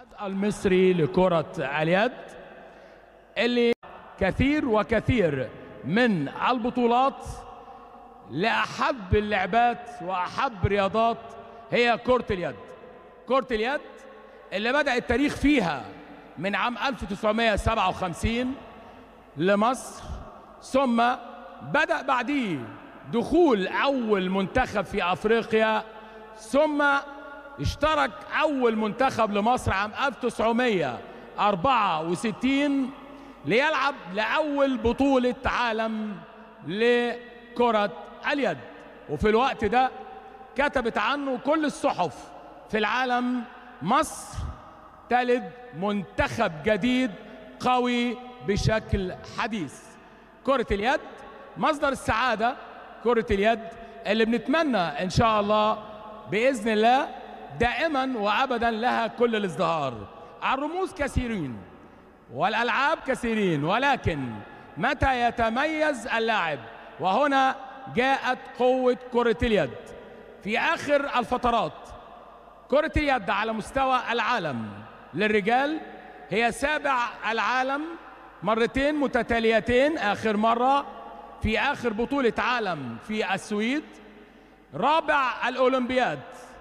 المصري لكرة اليد اللي كثير وكثير من البطولات لأحب اللعبات وأحب رياضات هي كرة اليد كرة اليد اللي بدأ التاريخ فيها من عام 1957 لمصر ثم بدأ بعديه دخول أول منتخب في أفريقيا ثم اشترك أول منتخب لمصر عام 1964 ليلعب لأول بطولة عالم لكرة اليد وفي الوقت ده كتبت عنه كل الصحف في العالم مصر تلد منتخب جديد قوي بشكل حديث كرة اليد مصدر السعادة كرة اليد اللي بنتمنى إن شاء الله بإذن الله دائما وأبدا لها كل الازدهار الرموز كثيرين والألعاب كثيرين ولكن متى يتميز اللاعب وهنا جاءت قوة كرة اليد في آخر الفترات كرة اليد على مستوى العالم للرجال هي سابع العالم مرتين متتاليتين آخر مرة في آخر بطولة عالم في السويد رابع الأولمبياد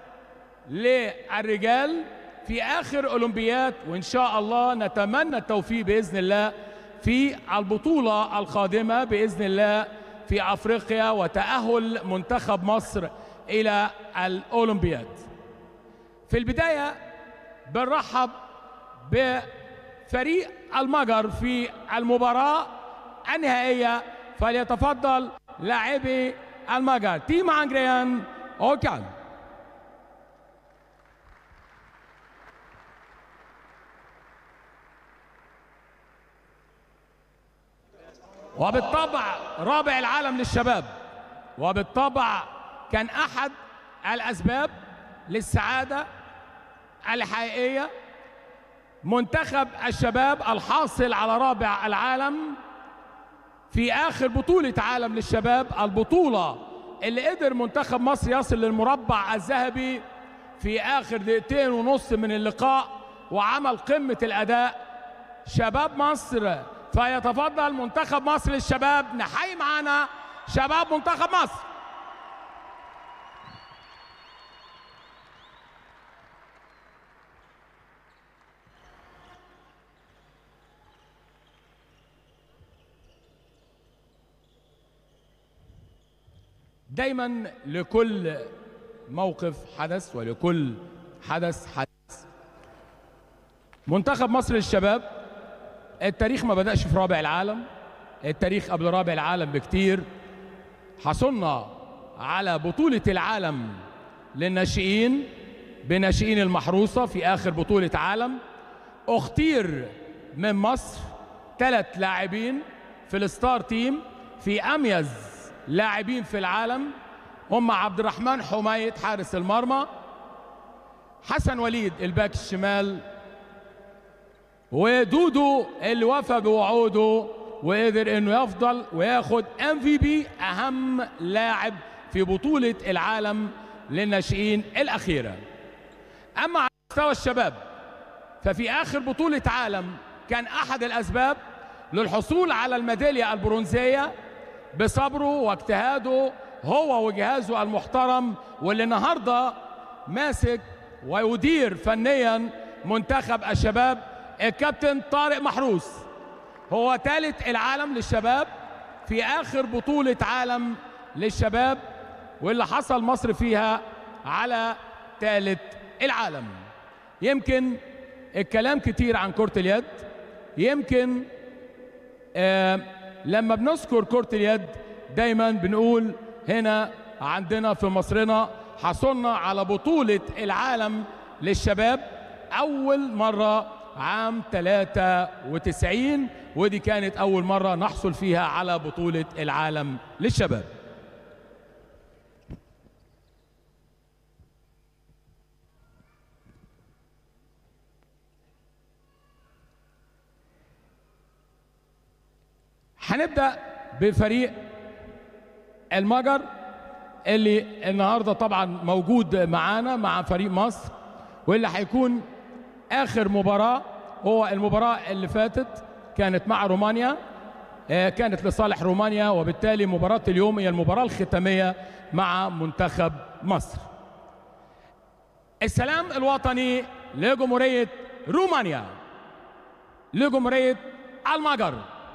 للرجال في آخر أولمبياد وإن شاء الله نتمنى التوفيق بإذن الله في البطولة القادمة بإذن الله في أفريقيا وتأهل منتخب مصر إلى الأولمبياد في البداية بنرحب بفريق المجر في المباراة النهائية فليتفضل لاعبي المجر تيم أنجريان أوكان وبالطبع رابع العالم للشباب وبالطبع كان أحد الأسباب للسعادة الحقيقية منتخب الشباب الحاصل على رابع العالم في آخر بطولة عالم للشباب البطولة اللي قدر منتخب مصر يصل للمربع الذهبي في آخر دقيقتين ونص من اللقاء وعمل قمة الأداء شباب مصر فيتفضل منتخب مصر للشباب نحيي معانا شباب منتخب مصر دايما لكل موقف حدث ولكل حدث حدث منتخب مصر للشباب التاريخ ما بدأش في رابع العالم التاريخ قبل رابع العالم بكتير حصلنا على بطولة العالم للناشئين بناشئين المحروسة في آخر بطولة عالم اختير من مصر ثلاث لاعبين في الستار تيم في أميز لاعبين في العالم هم عبد الرحمن حميد حارس المرمى حسن وليد الباك الشمال ودودو اللي وفى بوعوده وقدر انه يفضل وياخد ام في بي اهم لاعب في بطوله العالم للناشئين الاخيره اما على مستوى الشباب ففي اخر بطوله عالم كان احد الاسباب للحصول على الميداليه البرونزيه بصبره واجتهاده هو وجهازه المحترم واللي النهارده ماسك ويدير فنيا منتخب الشباب الكابتن طارق محروس هو ثالث العالم للشباب في اخر بطولة عالم للشباب واللي حصل مصر فيها على ثالث العالم يمكن الكلام كتير عن كرة اليد يمكن آه لما بنذكر كرة اليد دايما بنقول هنا عندنا في مصرنا حصلنا على بطولة العالم للشباب أول مرة عام 93 ودي كانت أول مرة نحصل فيها على بطولة العالم للشباب هنبدأ بفريق المجر اللي النهارده طبعا موجود معانا مع فريق مصر واللي هيكون اخر مباراه هو المباراه اللي فاتت كانت مع رومانيا آه، كانت لصالح رومانيا وبالتالي مباراه اليوم هي المباراه الختاميه مع منتخب مصر السلام الوطني لجمهوريه رومانيا لجمهوريه المجر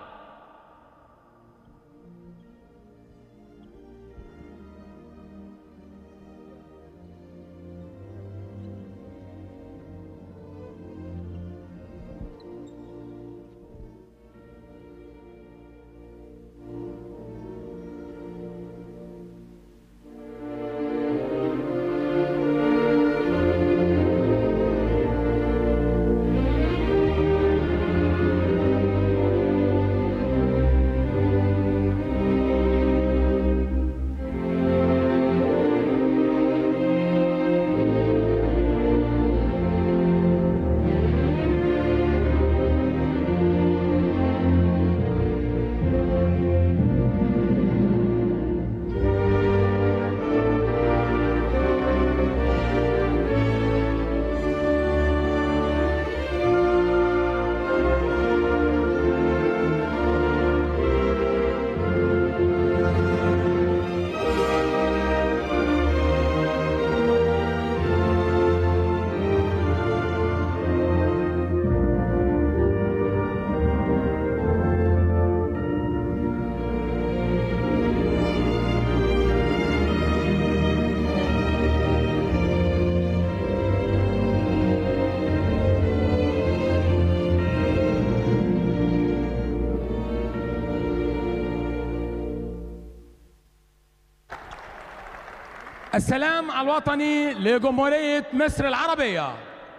السلام الوطني لجمهوريه مصر العربيه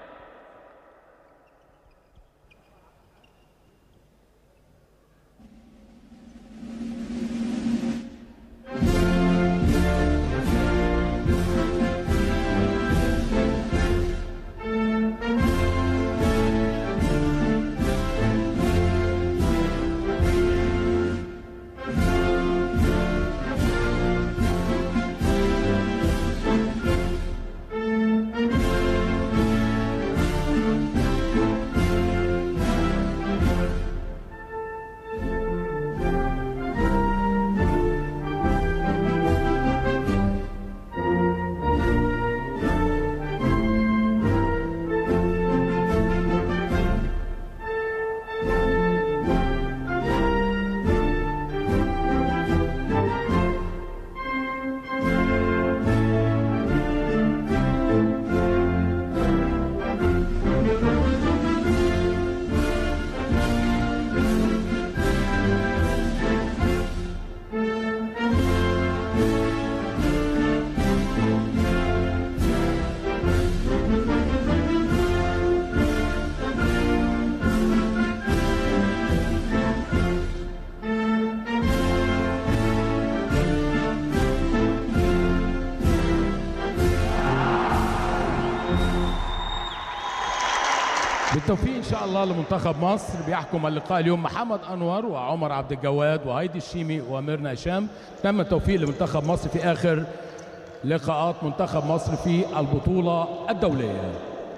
بالتوفيق ان شاء الله لمنتخب مصر بيحكم اللقاء اليوم محمد انور وعمر عبد الجواد وهيدي الشيمي وميرنا هشام تم التوفيق لمنتخب مصر في اخر لقاءات منتخب مصر في البطوله الدوليه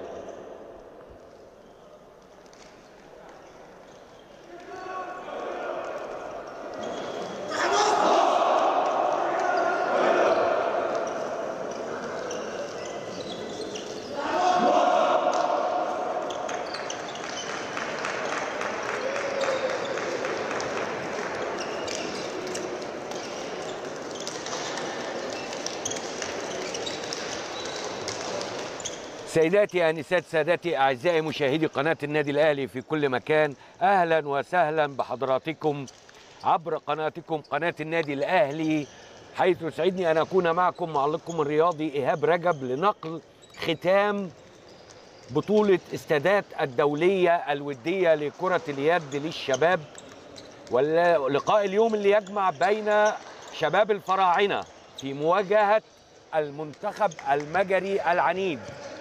سيداتي انسات سادتي اعزائي مشاهدي قناه النادي الاهلي في كل مكان اهلا وسهلا بحضراتكم عبر قناتكم قناه النادي الاهلي حيث يسعدني ان اكون معكم معلقكم الرياضي ايهاب رجب لنقل ختام بطوله استادات الدوليه الوديه لكره اليد للشباب ولقاء اليوم اللي يجمع بين شباب الفراعنه في مواجهه المنتخب المجري العنيد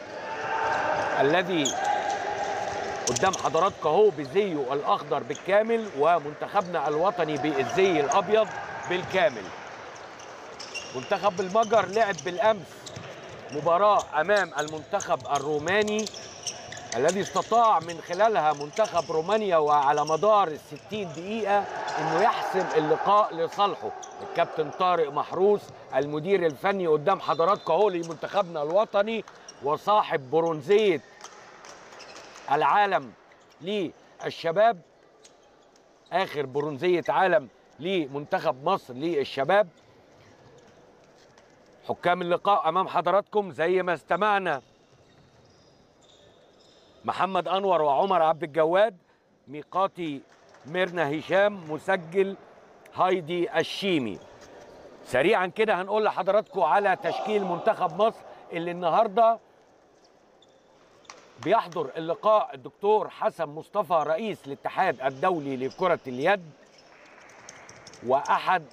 الذي قدام حضراتكم اهو بزيه الاخضر بالكامل ومنتخبنا الوطني بالزي الابيض بالكامل منتخب المجر لعب بالامس مباراه امام المنتخب الروماني الذي استطاع من خلالها منتخب رومانيا وعلى مدار الستين دقيقة انه يحسم اللقاء لصالحه الكابتن طارق محروس المدير الفني قدام حضراتكم اهو لمنتخبنا الوطني وصاحب برونزية العالم للشباب اخر برونزية عالم لمنتخب مصر للشباب حكام اللقاء امام حضراتكم زي ما استمعنا محمد انور وعمر عبد الجواد ميقاتي ميرنا هشام مسجل هايدي الشيمي سريعا كده هنقول لحضراتكم على تشكيل منتخب مصر اللي النهارده بيحضر اللقاء الدكتور حسن مصطفى رئيس الاتحاد الدولي لكرة اليد وأحد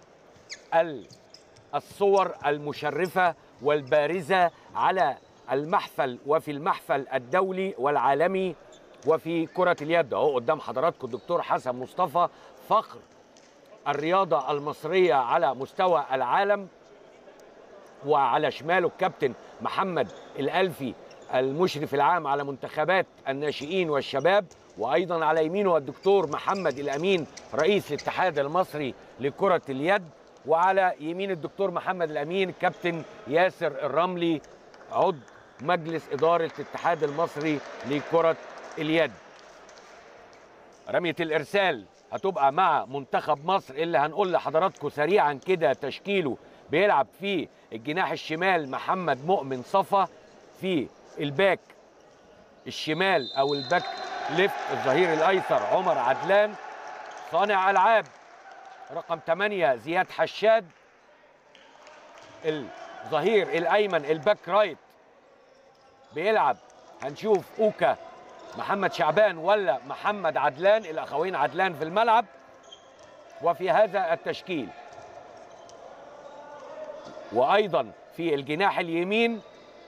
الصور المشرفة والبارزة على المحفل وفي المحفل الدولي والعالمي وفي كرة اليد اهو قدام حضراتكم الدكتور حسن مصطفى فخر الرياضة المصرية على مستوى العالم وعلى شماله الكابتن محمد الألفي المشرف العام على منتخبات الناشئين والشباب وأيضا على يمينه الدكتور محمد الأمين رئيس الاتحاد المصري لكرة اليد وعلى يمين الدكتور محمد الأمين كابتن ياسر الرملي عضو مجلس إدارة الاتحاد المصري لكرة اليد رمية الإرسال هتبقى مع منتخب مصر اللي هنقول لحضراتكم سريعا كده تشكيله بيلعب في الجناح الشمال محمد مؤمن صفا في الباك الشمال او الباك ليفت الظهير الايسر عمر عدلان صانع العاب رقم 8 زياد حشاد الظهير الايمن الباك رايت بيلعب هنشوف اوكا محمد شعبان ولا محمد عدلان الاخوين عدلان في الملعب وفي هذا التشكيل وايضا في الجناح اليمين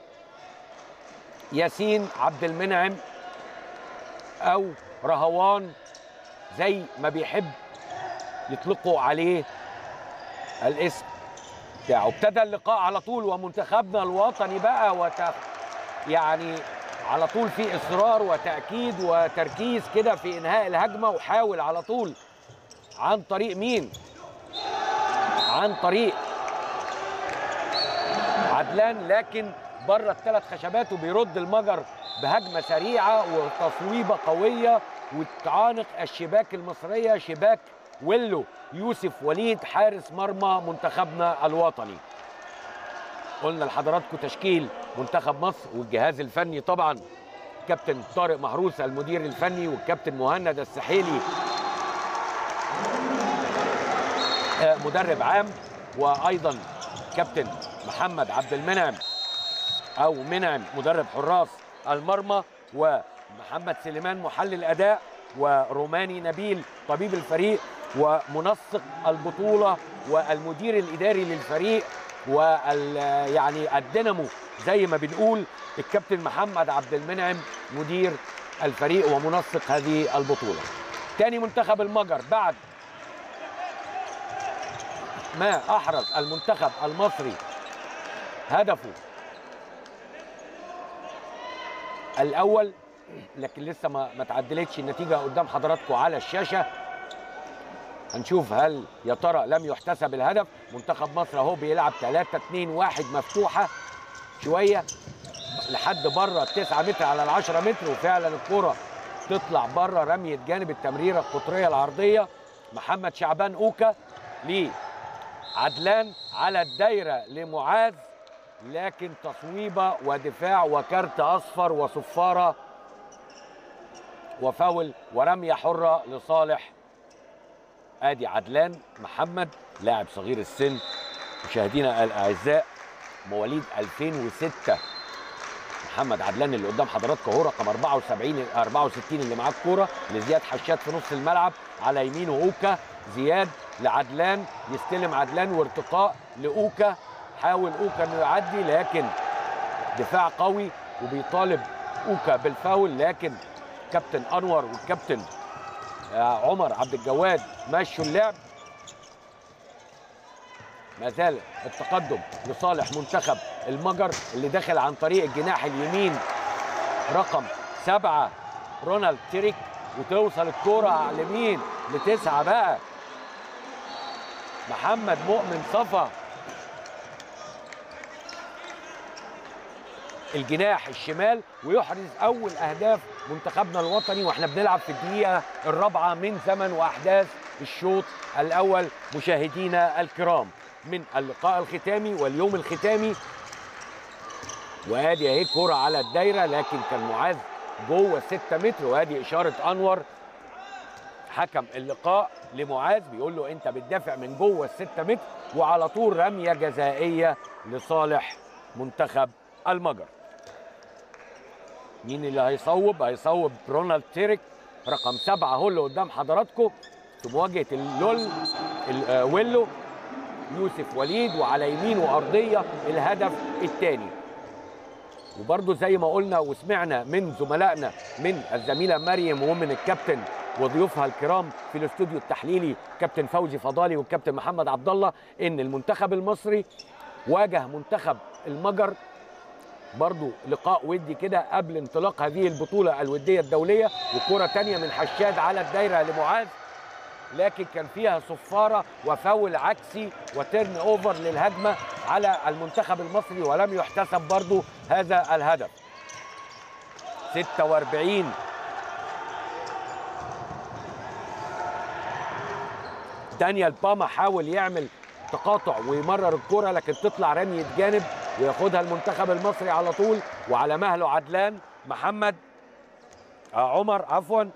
ياسين عبد المنعم او رهوان زي ما بيحب يطلقوا عليه الاسم بتاعه ابتدى اللقاء على طول ومنتخبنا الوطني بقى وت... يعني على طول في اصرار وتاكيد وتركيز كده في انهاء الهجمه وحاول على طول عن طريق مين عن طريق عدلان لكن بره الثلاث خشبات وبيرد المجر بهجمه سريعه وتصويبه قويه وتعانق الشباك المصريه شباك ويلو يوسف وليد حارس مرمى منتخبنا الوطني قلنا لحضراتكم تشكيل منتخب مصر والجهاز الفني طبعا كابتن طارق محروس المدير الفني والكابتن مهند السحيلي مدرب عام وايضا كابتن محمد عبد المنعم او منعم مدرب حراس المرمى ومحمد سليمان محلل اداء وروماني نبيل طبيب الفريق ومنسق البطوله والمدير الاداري للفريق وال يعني الدينامو زي ما بنقول الكابتن محمد عبد المنعم مدير الفريق ومنسق هذه البطوله. تاني منتخب المجر بعد ما احرز المنتخب المصري هدفه الاول لكن لسه ما ما تعدلتش النتيجه قدام حضراتكم على الشاشه هنشوف هل يا ترى لم يحتسب الهدف منتخب مصر اهو بيلعب 3 2 1 مفتوحه شويه لحد بره 9 متر على ال 10 متر وفعلا الكره تطلع بره رميه جانب التمريره القطريه العرضيه محمد شعبان اوكا لعدلان على الدايره لمعاذ لكن تصويبه ودفاع وكارت اصفر وصفاره وفاول ورميه حره لصالح ادي عدلان محمد لاعب صغير السن مشاهدينا الاعزاء مواليد 2006 محمد عدلان اللي قدام حضراتكم اهو رقم 74 64 اللي معاه الكوره لزياد حشاد في نص الملعب على يمينه اوكا زياد لعدلان يستلم عدلان وارتقاء لاوكا حاول اوكا انه يعدي لكن دفاع قوي وبيطالب اوكا بالفاول لكن كابتن انور والكابتن عمر عبد الجواد مشوا اللعب ما زال التقدم لصالح منتخب المجر اللي داخل عن طريق الجناح اليمين رقم سبعه رونالد تيريك وتوصل الكرة على اليمين لتسعه بقى محمد مؤمن صفا الجناح الشمال ويحرز اول اهداف منتخبنا الوطني واحنا بنلعب في الدقيقه الرابعه من زمن واحداث الشوط الاول مشاهدينا الكرام من اللقاء الختامي واليوم الختامي وادي اهي كرة على الدايره لكن كان معاذ جوه الستة متر وادي اشاره انور حكم اللقاء لمعاذ بيقول له انت بتدافع من جوه الستة متر وعلى طول رميه جزائيه لصالح منتخب المجر مين اللي هيصوب هيصوب رونالد تيريك رقم سبعة هو اللي قدام حضراتكم في مواجهة اللول ال- آه، ويلو يوسف وليد وعلى يمينه أرضية الهدف الثاني وبرضه زي ما قلنا وسمعنا من زملائنا من الزميلة مريم ومن الكابتن وضيوفها الكرام في الاستوديو التحليلي كابتن فوزي فضالي والكابتن محمد عبد الله ان المنتخب المصري واجه منتخب المجر برضو لقاء ودي كده قبل انطلاق هذه البطولة الودية الدولية وكرة تانية من حشاد على الدايرة لمعاذ لكن كان فيها صفارة وفاول عكسي وترن اوفر للهجمة على المنتخب المصري ولم يحتسب برضو هذا الهدف 46 دانيال باما حاول يعمل تقاطع ويمرر الكرة لكن تطلع رمية جانب وياخدها المنتخب المصري على طول وعلى مهله عدلان محمد آه عمر عفوا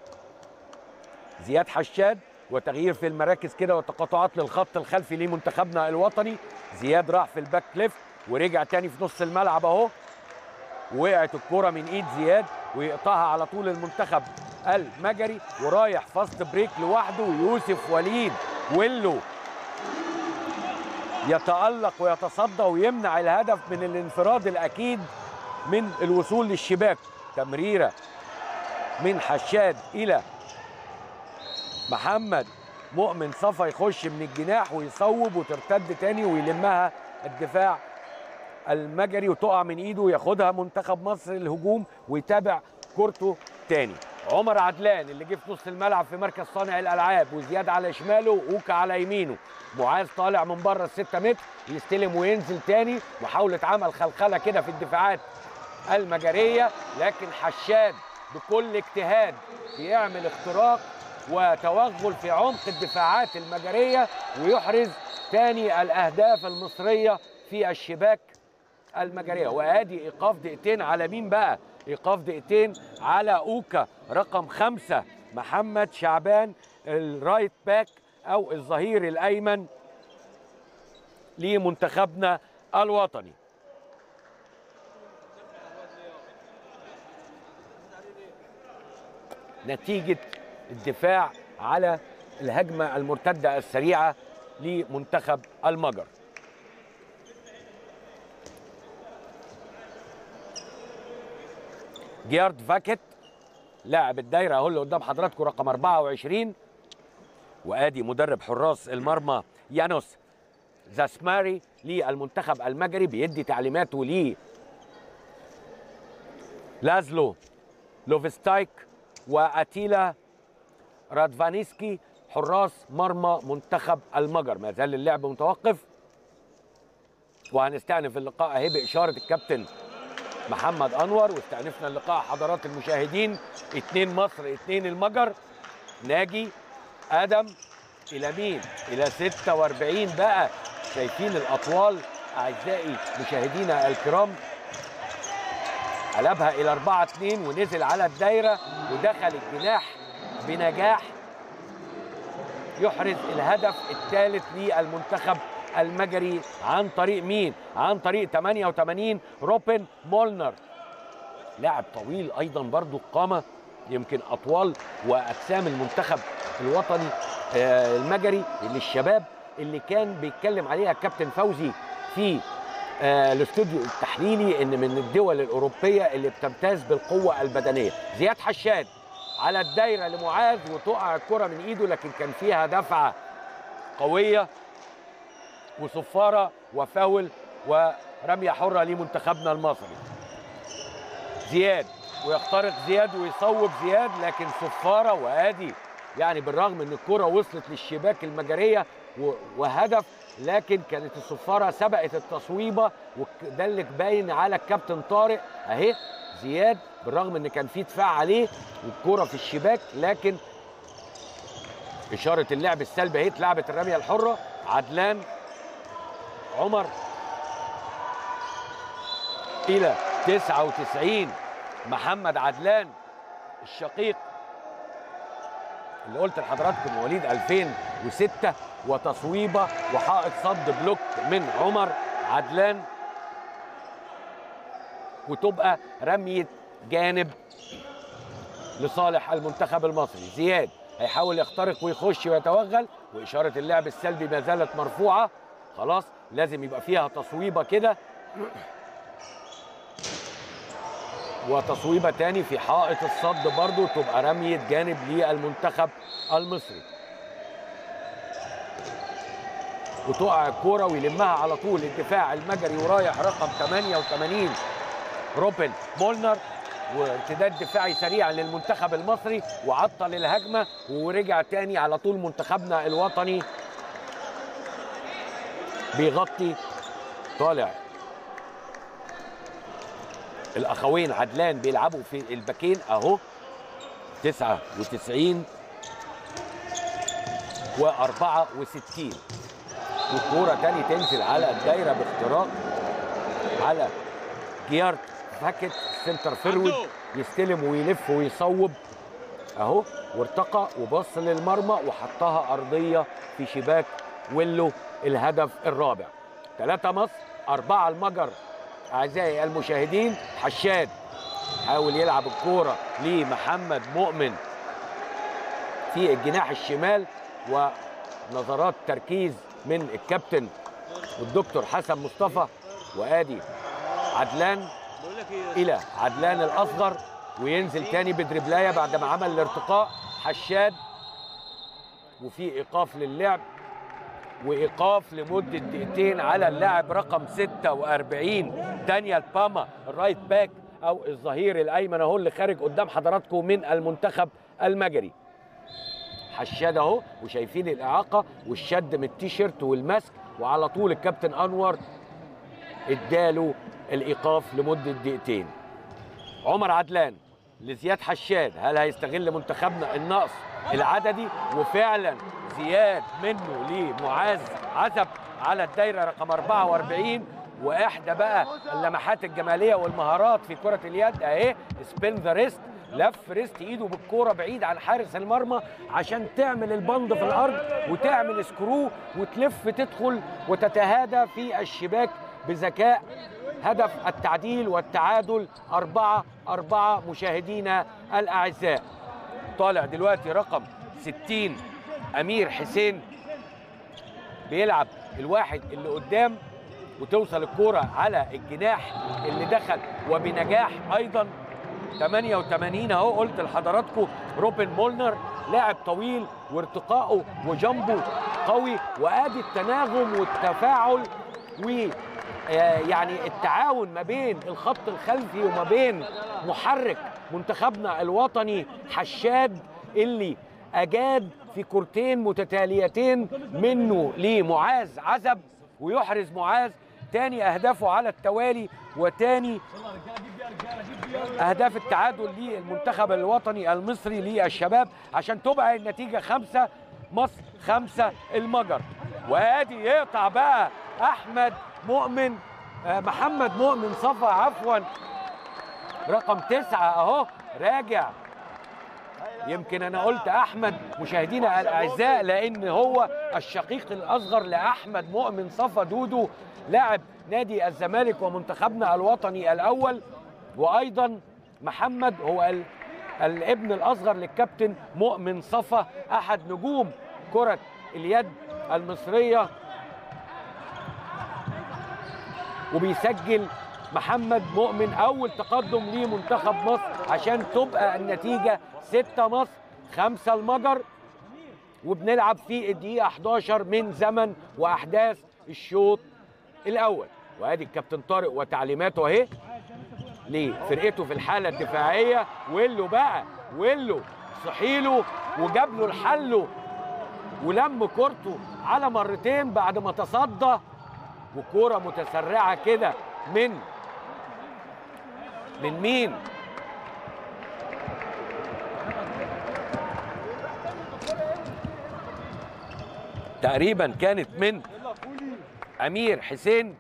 زياد حشاد وتغيير في المراكز كده وتقاطعات للخط الخلفي لمنتخبنا الوطني زياد راح في الباك ليفت ورجع تاني في نص الملعب اهو وقعت الكرة من ايد زياد ويقطعها على طول المنتخب المجري ورايح فاست بريك لوحده يوسف وليد ويلو يتألق ويتصدى ويمنع الهدف من الانفراد الأكيد من الوصول للشباك تمريرة من حشاد إلى محمد مؤمن صفا يخش من الجناح ويصوب وترتد تاني ويلمها الدفاع المجري وتقع من ايده وياخدها منتخب مصر الهجوم ويتابع كورته تاني عمر عدلان اللي جه في نص الملعب في مركز صانع الالعاب وزياد على شماله واوكا على يمينه معاذ طالع من بره الستة متر يستلم وينزل تاني محاولة عمل خلخلة كده في الدفاعات المجرية لكن حشاد بكل اجتهاد بيعمل اختراق وتوغل في عمق الدفاعات المجرية ويحرز تاني الأهداف المصرية في الشباك المجريه وادي ايقاف دقيقتين على مين بقى ايقاف دقيقتين على اوكا رقم خمسة محمد شعبان الرايت باك او الظهير الايمن لمنتخبنا الوطني نتيجه الدفاع على الهجمه المرتده السريعه لمنتخب المجر جيارد فاكت لاعب الدايره اهو اللي قدام حضراتكم رقم 24 وادي مدرب حراس المرمى يانوس زاسماري للمنتخب المجري بيدي تعليماته ل لازلو لوفستايك واتيلا رادفانيسكي حراس مرمى منتخب المجر ما زال اللعب متوقف وهنستأنف اللقاء اهي بإشارة الكابتن محمد انور واستأنفنا اللقاء حضرات المشاهدين اتنين مصر اتنين المجر ناجي ادم الى مين الى 46 بقى شايفين الاطوال اعزائي مشاهدينا الكرام قلبها الى 4 2 ونزل على الدايره ودخل الجناح بنجاح يحرز الهدف الثالث للمنتخب المجري عن طريق مين؟ عن طريق 88 روبن مولنر لاعب طويل ايضا برضو القامه يمكن اطوال واجسام المنتخب الوطني آه، المجري للشباب اللي كان بيتكلم عليها الكابتن فوزي في آه، الاستوديو التحليلي ان من الدول الاوروبيه اللي بتمتاز بالقوه البدنيه زياد حشاد على الدايره لمعاذ وتقع الكره من ايده لكن كان فيها دفعه قويه وصفاره وفاول ورميه حره لمنتخبنا المصري زياد ويخترق زياد ويصوب زياد لكن صفاره وادي يعني بالرغم ان الكره وصلت للشباك المجريه و- وهدف لكن كانت الصفاره سبقت التصويبه وده اللي باين على الكابتن طارق اهي زياد بالرغم ان كان في دفاع عليه والكره في الشباك لكن اشاره اللعب السلبي اهي اتلعبت الرميه الحره عدلان عمر الى 99 محمد عدلان الشقيق اللي قلت لحضراتكم مواليد 2006 وتصويبه وحائط صد بلوك من عمر عدلان وتبقى رميه جانب لصالح المنتخب المصري زياد هيحاول يخترق ويخش ويتوغل واشاره اللعب السلبي ما زالت مرفوعه خلاص لازم يبقى فيها تصويبه كده وتصويبه تاني في حائط الصد برضو تبقى رميه جانب للمنتخب المصري وتقع الكوره ويلمها على طول الدفاع المجري ورايح رقم 88 روبن مولنر وارتداد دفاعي سريع للمنتخب المصري وعطل الهجمه ورجع تاني على طول منتخبنا الوطني بيغطي طالع الاخوين عدلان بيلعبوا في الباكين اهو 99 و64 والكوره تاني تنزل على الدايره باختراق على جيارت فاكت سنتر فيرود يستلم ويلف ويصوب اهو وارتقى وبص للمرمى وحطها ارضيه في شباك ويلو الهدف الرابع ثلاثة مصر أربعة المجر أعزائي المشاهدين حشاد حاول يلعب الكورة لمحمد مؤمن في الجناح الشمال ونظرات تركيز من الكابتن والدكتور حسن مصطفى وادي عدلان الى عدلان الاصغر وينزل تاني بدربلايه بعد ما عمل الارتقاء حشاد وفي ايقاف للعب وايقاف لمده دقيقتين على اللاعب رقم 46 دانيال باما الرايت باك او الظهير الايمن اهو اللي خارج قدام حضراتكم من المنتخب المجري حشاد اهو وشايفين الاعاقه والشد من التيشيرت والماسك وعلى طول الكابتن انور اداله الايقاف لمده دقيقتين عمر عدلان لزياد حشاد هل هيستغل منتخبنا النقص العددي وفعلا زياد منه لمعاذ عزب على الدايره رقم 44 واحدى بقى اللمحات الجماليه والمهارات في كره اليد اهي سبين ذا ريست لف ريست ايده بالكوره بعيد عن حارس المرمى عشان تعمل البند في الارض وتعمل سكرو وتلف تدخل وتتهادى في الشباك بذكاء هدف التعديل والتعادل أربعة أربعة مشاهدينا الأعزاء طالع دلوقتي رقم 60 أمير حسين بيلعب الواحد اللي قدام وتوصل الكرة على الجناح اللي دخل وبنجاح أيضا 88 اهو قلت لحضراتكم روبن مولنر لاعب طويل وارتقائه وجنبه قوي وادي التناغم والتفاعل و آه، يعني التعاون ما بين الخط الخلفي وما بين محرك منتخبنا الوطني حشاد اللي اجاد في كورتين متتاليتين منه لمعاذ عزب ويحرز معاذ تاني اهدافه على التوالي وتاني اهداف التعادل للمنتخب الوطني المصري للشباب عشان تبقى النتيجه خمسه مصر خمسه المجر وادي يقطع بقى احمد مؤمن آه، محمد مؤمن صفا عفوا رقم تسعة اهو راجع يمكن انا قلت احمد مشاهدينا الاعزاء لان هو الشقيق الاصغر لاحمد مؤمن صفا دودو لاعب نادي الزمالك ومنتخبنا الوطني الاول وايضا محمد هو ال... الابن الاصغر للكابتن مؤمن صفا احد نجوم كره اليد المصريه وبيسجل محمد مؤمن اول تقدم لمنتخب مصر عشان تبقى النتيجه 6 مصر 5 المجر وبنلعب في الدقيقه 11 من زمن واحداث الشوط الاول وادي الكابتن طارق وتعليماته اهي لفرقته في الحاله الدفاعيه ويلو بقى ويلو صحيله وجاب له الحل ولم كورته على مرتين بعد ما تصدى وكوره متسرعه كده من من مين؟ تقريبا كانت من امير حسين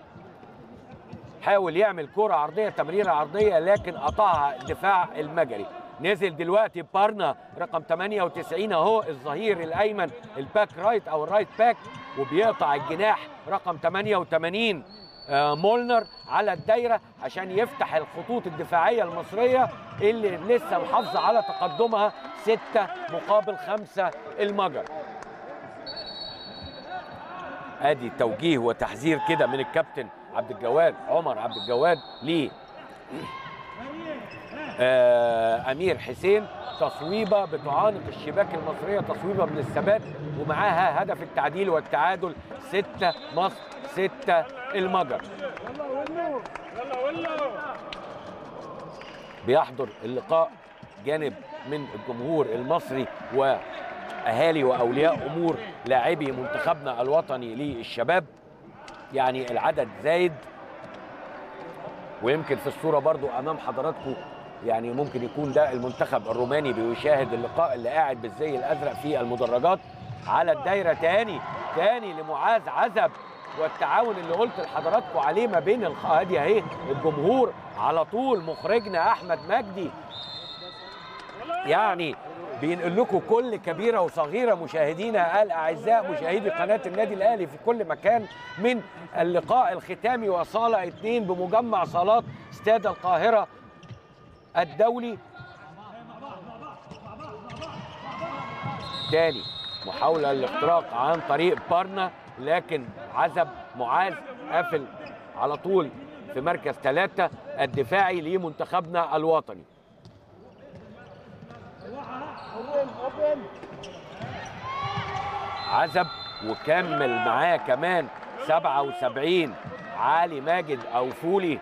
حاول يعمل كرة عرضية تمريرة عرضية لكن قطعها الدفاع المجري نزل دلوقتي بارنا رقم 98 اهو الظهير الايمن الباك رايت او الرايت باك وبيقطع الجناح رقم 88 آه، مولنر على الدايره عشان يفتح الخطوط الدفاعيه المصريه اللي لسه محافظه على تقدمها ستة مقابل خمسة المجر ادي توجيه وتحذير كده من الكابتن عبد الجواد عمر عبد الجواد ل آه امير حسين تصويبه بتعانق الشباك المصريه تصويبه من الثبات ومعاها هدف التعديل والتعادل ستة مصر ستة المجر بيحضر اللقاء جانب من الجمهور المصري واهالي واولياء امور لاعبي منتخبنا الوطني للشباب يعني العدد زايد ويمكن في الصوره برضو امام حضراتكم يعني ممكن يكون ده المنتخب الروماني بيشاهد اللقاء اللي قاعد بالزي الازرق في المدرجات على الدايره تاني تاني لمعاذ عزب والتعاون اللي قلت لحضراتكم عليه ما بين الخ... ادي اهي الجمهور على طول مخرجنا احمد مجدي يعني بينقل لكم كل كبيره وصغيره مشاهدينا الاعزاء مشاهدي قناه النادي الاهلي في كل مكان من اللقاء الختامي وصاله اثنين بمجمع صالات استاد القاهره الدولي تاني محاولة للاختراق عن طريق بارنا لكن عزب معاذ قافل على طول في مركز ثلاثة الدفاعي لمنتخبنا الوطني عزب وكمل معاه كمان 77 علي ماجد او فولي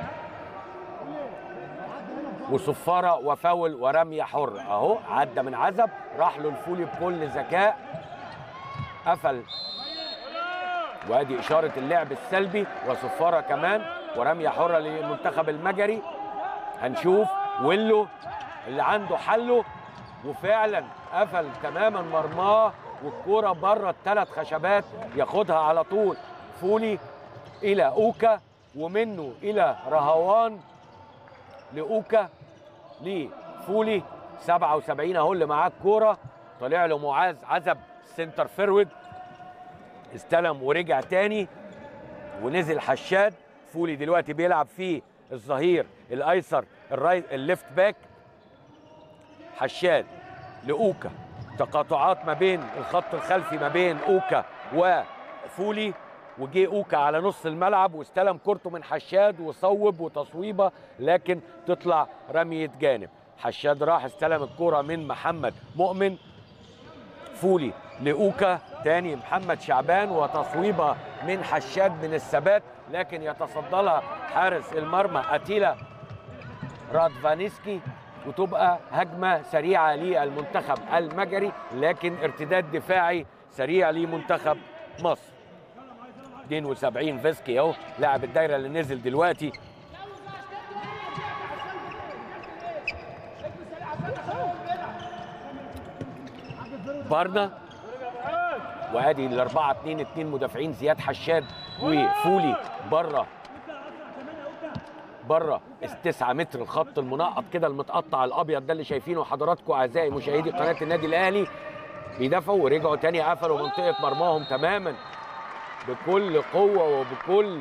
وصفاره وفاول ورميه حره اهو عدى من عزب راح له الفولي بكل ذكاء قفل وادي اشاره اللعب السلبي وصفاره كمان ورميه حره للمنتخب المجري هنشوف ويلو اللي عنده حله وفعلا قفل تماما مرماه والكوره بره الثلاث خشبات ياخدها على طول فولي الى اوكا ومنه الى رهوان لاوكا لفولي 77 اهو اللي معاه الكوره طلع له معاذ عزب سنتر فيرود استلم ورجع تاني ونزل حشاد فولي دلوقتي بيلعب فيه الظهير الايسر الرايت الليفت باك حشاد لاوكا تقاطعات ما بين الخط الخلفي ما بين اوكا وفولي وجي اوكا على نص الملعب واستلم كورته من حشاد وصوب وتصويبه لكن تطلع رميه جانب حشاد راح استلم الكوره من محمد مؤمن فولي لاوكا تاني محمد شعبان وتصويبه من حشاد من الثبات لكن يتصدى لها حارس المرمى اتيلا رادفانيسكي وتبقى هجمه سريعه للمنتخب المجري لكن ارتداد دفاعي سريع لمنتخب مصر 72 فيسكي اهو لاعب الدايره اللي نزل دلوقتي بارنا وادي الاربعه 2 2 مدافعين زياد حشاد وفولي بره بره 9 متر الخط المنقط كده المتقطع الابيض ده اللي شايفينه حضراتكم اعزائي مشاهدي قناه النادي الاهلي بيدافعوا ورجعوا تاني قفلوا منطقه مرماهم تماما بكل قوه وبكل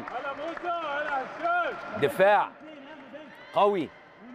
دفاع قوي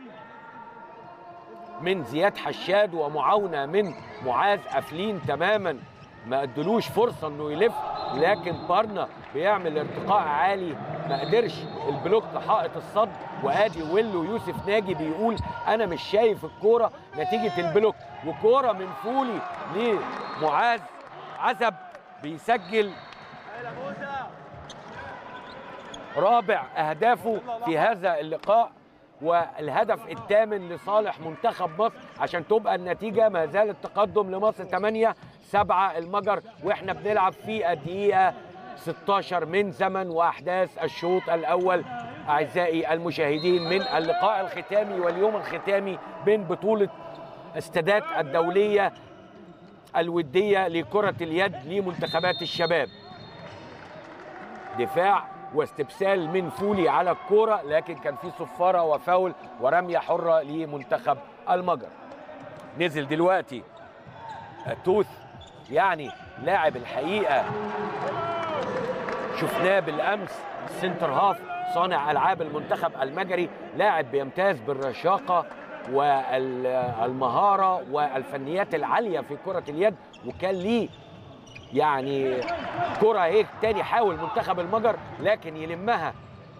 من زياد حشاد ومعاونه من معاذ قافلين تماما ما ادلوش فرصه انه يلف لكن بارنا بيعمل ارتقاء عالي ما قدرش البلوك حائط الصد وادي ويلو يوسف ناجي بيقول انا مش شايف الكوره نتيجه البلوك وكوره من فولي لمعاذ عزب بيسجل رابع اهدافه في هذا اللقاء والهدف الثامن لصالح منتخب مصر عشان تبقى النتيجه ما زالت تقدم لمصر 8 7 المجر واحنا بنلعب في الدقيقه 16 من زمن واحداث الشوط الاول اعزائي المشاهدين من اللقاء الختامي واليوم الختامي بين بطوله استادات الدوليه الوديه لكره اليد لمنتخبات الشباب دفاع واستبسال من فولي على الكوره لكن كان في صفاره وفاول ورميه حره لمنتخب المجر نزل دلوقتي توث يعني لاعب الحقيقه شفناه بالامس سنتر هاف صانع العاب المنتخب المجري لاعب بيمتاز بالرشاقه والمهاره والفنيات العاليه في كره اليد وكان ليه يعني كره هيك تاني حاول منتخب المجر لكن يلمها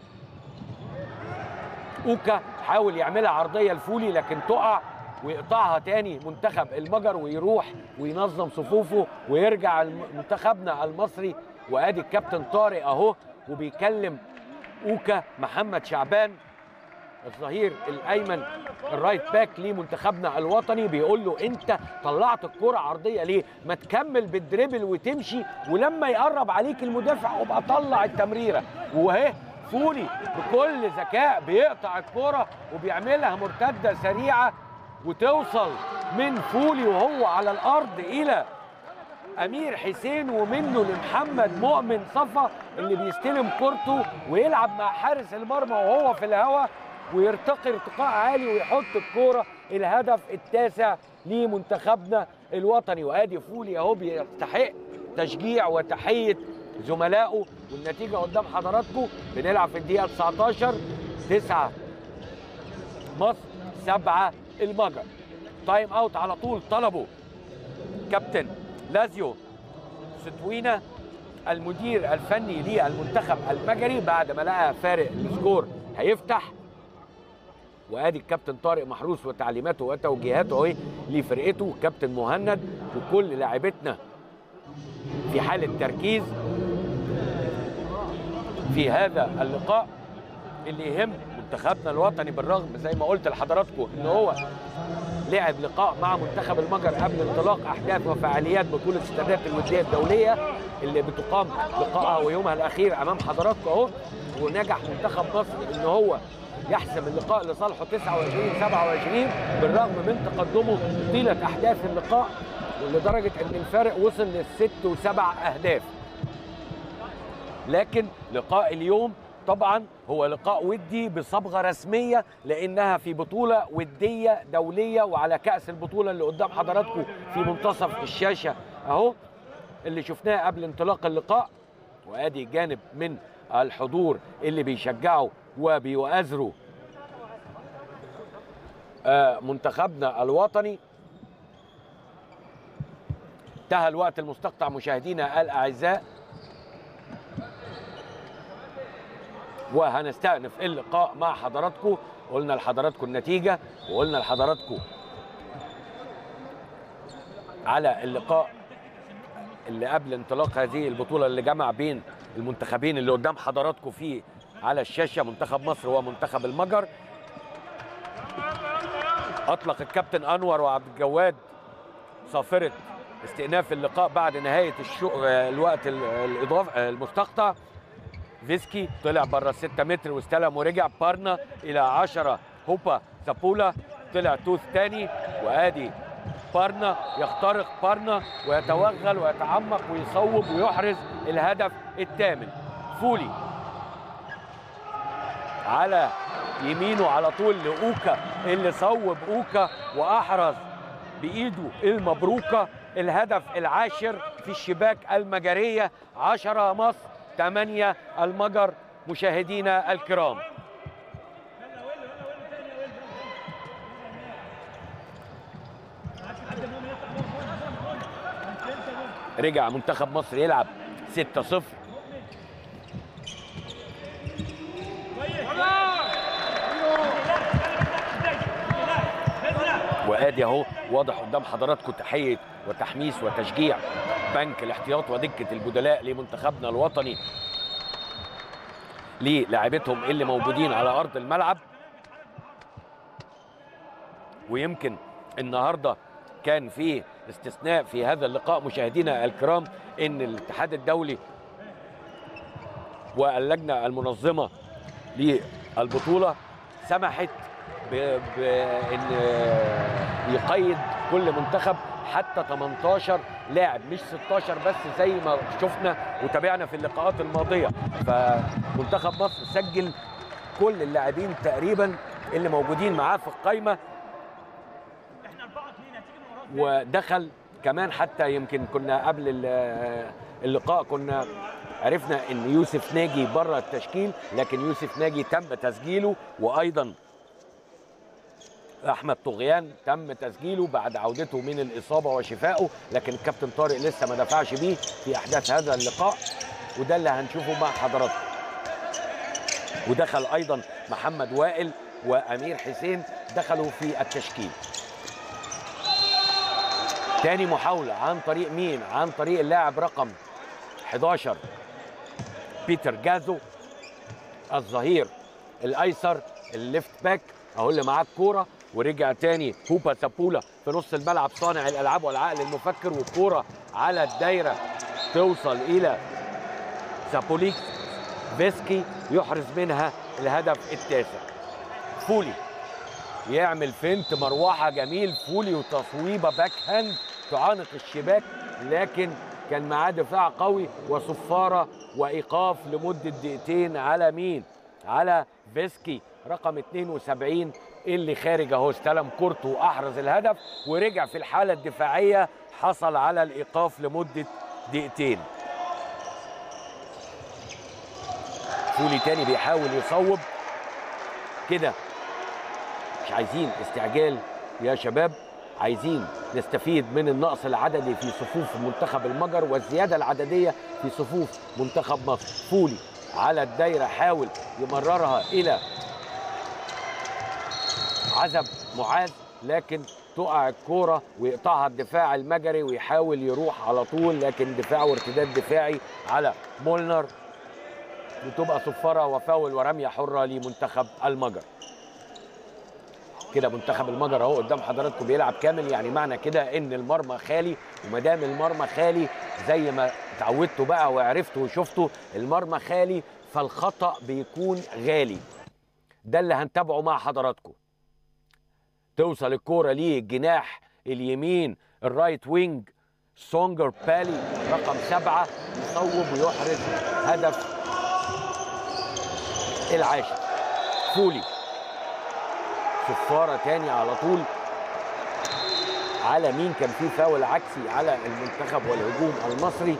اوكا حاول يعملها عرضيه لفولي لكن تقع ويقطعها تاني منتخب المجر ويروح وينظم صفوفه ويرجع منتخبنا المصري وادي الكابتن طارق اهو وبيكلم اوكا محمد شعبان الظهير الايمن الرايت باك لمنتخبنا الوطني بيقول له انت طلعت الكره عرضيه ليه ما تكمل بالدريبل وتمشي ولما يقرب عليك المدافع ابقى طلع التمريره واهي فولي بكل ذكاء بيقطع الكره وبيعملها مرتده سريعه وتوصل من فولي وهو على الارض الى امير حسين ومنه لمحمد مؤمن صفا اللي بيستلم كورته ويلعب مع حارس المرمى وهو في الهواء ويرتقي ارتقاء عالي ويحط الكوره الهدف التاسع لمنتخبنا الوطني وادي فولي اهو بيستحق تشجيع وتحيه زملائه والنتيجه قدام حضراتكم بنلعب في الدقيقه 19 9 مصر 7 المجر تايم اوت على طول طلبه كابتن لازيو ستوينا المدير الفني للمنتخب المجري بعد ما لقى فارق السكور هيفتح وادي الكابتن طارق محروس وتعليماته وتوجيهاته اهي لفرقته كابتن مهند وكل لاعبتنا في حاله تركيز في هذا اللقاء اللي يهم منتخبنا الوطني بالرغم زي ما قلت لحضراتكم ان هو لعب لقاء مع منتخب المجر قبل انطلاق احداث وفعاليات بطوله استادات الوديه الدوليه اللي بتقام لقائها ويومها الاخير امام حضراتكم اهو ونجح منتخب مصر ان هو يحسم اللقاء لصالحه 29 27 بالرغم من تقدمه طيله احداث اللقاء لدرجه ان الفارق وصل للست وسبع اهداف لكن لقاء اليوم طبعا هو لقاء ودي بصبغه رسميه لانها في بطوله وديه دوليه وعلى كاس البطوله اللي قدام حضراتكم في منتصف الشاشه اهو اللي شفناه قبل انطلاق اللقاء وادي جانب من الحضور اللي بيشجعوا وبيؤازروا آه منتخبنا الوطني انتهى الوقت المستقطع مشاهدينا الاعزاء وهنستأنف اللقاء مع حضراتكم قلنا لحضراتكم النتيجة وقلنا لحضراتكم على اللقاء اللي قبل انطلاق هذه البطولة اللي جمع بين المنتخبين اللي قدام حضراتكم فيه على الشاشة منتخب مصر ومنتخب المجر أطلق الكابتن أنور وعبد الجواد صافرة استئناف اللقاء بعد نهاية الشو... الوقت الإضافة المستقطع فيسكي طلع بره 6 متر واستلم ورجع بارنا الى 10 هوبا زابولا طلع توث تاني وادي بارنا يخترق بارنا ويتوغل ويتعمق ويصوب ويحرز الهدف الثامن فولي على يمينه على طول لاوكا اللي صوب اوكا واحرز بايده المبروكه الهدف العاشر في الشباك المجريه 10 مصر 8 المجر مشاهدينا الكرام رجع منتخب مصر يلعب 6-0 وادي اهو واضح قدام حضراتكم تحيه وتحميس وتشجيع بنك الاحتياط ودكه البدلاء لمنتخبنا الوطني للاعبتهم اللي موجودين على ارض الملعب ويمكن النهارده كان في استثناء في هذا اللقاء مشاهدينا الكرام ان الاتحاد الدولي واللجنه المنظمه للبطوله سمحت ب- بان يقيد كل منتخب حتى 18 لاعب مش 16 بس زي ما شفنا وتابعنا في اللقاءات الماضيه فمنتخب مصر سجل كل اللاعبين تقريبا اللي موجودين معاه في القايمه ودخل كمان حتى يمكن كنا قبل ال- اللقاء كنا عرفنا ان يوسف ناجي بره التشكيل لكن يوسف ناجي تم تسجيله وايضا احمد طغيان تم تسجيله بعد عودته من الاصابه وشفائه لكن الكابتن طارق لسه ما دفعش بيه في احداث هذا اللقاء وده اللي هنشوفه مع حضراتكم ودخل ايضا محمد وائل وامير حسين دخلوا في التشكيل تاني محاولة عن طريق مين؟ عن طريق اللاعب رقم 11 بيتر جازو الظهير الايسر الليفت باك اهو اللي معاه الكوره ورجع تاني هوبا سابولا في نص الملعب صانع الالعاب والعقل المفكر والكوره على الدايره توصل الى سابوليك فيسكي يحرز منها الهدف التاسع فولي يعمل فنت مروحه جميل فولي وتصويبه باك هاند تعانق الشباك لكن كان معاه دفاع قوي وصفاره وايقاف لمده دقيقتين على مين؟ على فيسكي رقم 72 اللي خارج اهو استلم كورته واحرز الهدف ورجع في الحاله الدفاعيه حصل على الايقاف لمده دقيقتين. فولي تاني بيحاول يصوب كده مش عايزين استعجال يا شباب عايزين نستفيد من النقص العددي في صفوف منتخب المجر والزياده العدديه في صفوف منتخب مصر فولي على الدايره حاول يمررها الى عزب معاذ لكن تقع الكوره ويقطعها الدفاع المجري ويحاول يروح على طول لكن دفاع وارتداد دفاعي على مولنر وتبقى صفاره وفاول ورميه حره لمنتخب المجر كده منتخب المجر اهو قدام حضراتكم بيلعب كامل يعني معنى كده ان المرمى خالي وما دام المرمى خالي زي ما اتعودتوا بقى وعرفتوا وشفتوا المرمى خالي فالخطا بيكون غالي ده اللي هنتابعه مع حضراتكم توصل الكوره ليه الجناح اليمين الرايت وينج سونجر بالي رقم سبعة يصوب ويحرز هدف العاشر فولي صفاره تاني على طول على مين كان في فاول عكسي على المنتخب والهجوم المصري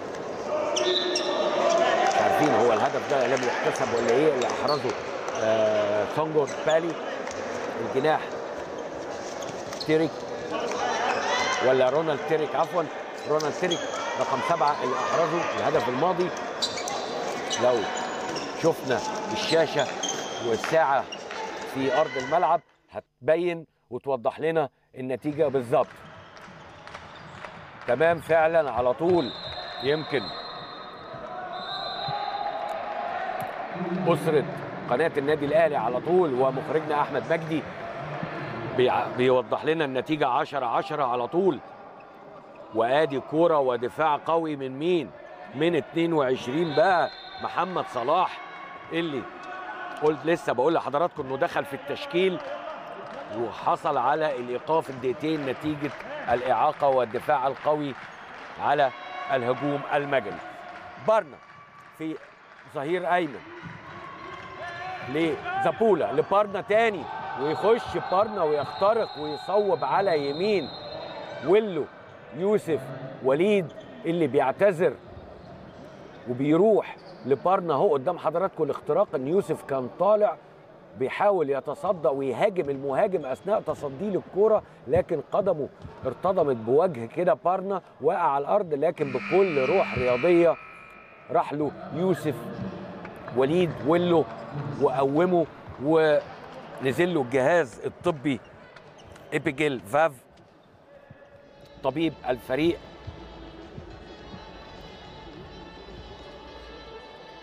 مش عارفين هو الهدف ده لم يحتسب ولا ايه اللي احرزه آه سونجور بالي الجناح تيريك ولا رونالد تيريك عفوا رونالد تيريك رقم سبعة اللي احرزه الهدف الماضي لو شفنا الشاشة والساعة في أرض الملعب هتبين وتوضح لنا النتيجة بالظبط تمام فعلا على طول يمكن أسرة قناة النادي الأهلي على طول ومخرجنا أحمد مجدي بيع- بيوضح لنا النتيجة 10 10 على طول وادي كوره ودفاع قوي من مين؟ من 22 بقى محمد صلاح اللي قلت لسه بقول لحضراتكم انه دخل في التشكيل وحصل على الايقاف الدقيقتين نتيجه الاعاقه والدفاع القوي على الهجوم المجري. بارنا في ظهير ايمن لزابولا لبارنا تاني ويخش بارنا ويخترق ويصوب على يمين ويلو يوسف وليد اللي بيعتذر وبيروح لبارنا اهو قدام حضراتكم الاختراق ان يوسف كان طالع بيحاول يتصدى ويهاجم المهاجم اثناء تصديه للكوره لكن قدمه ارتضمت بوجه كده بارنا وقع على الارض لكن بكل روح رياضيه راح له يوسف وليد ويلو وقومه ونزل له الجهاز الطبي ايبيجيل فاف طبيب الفريق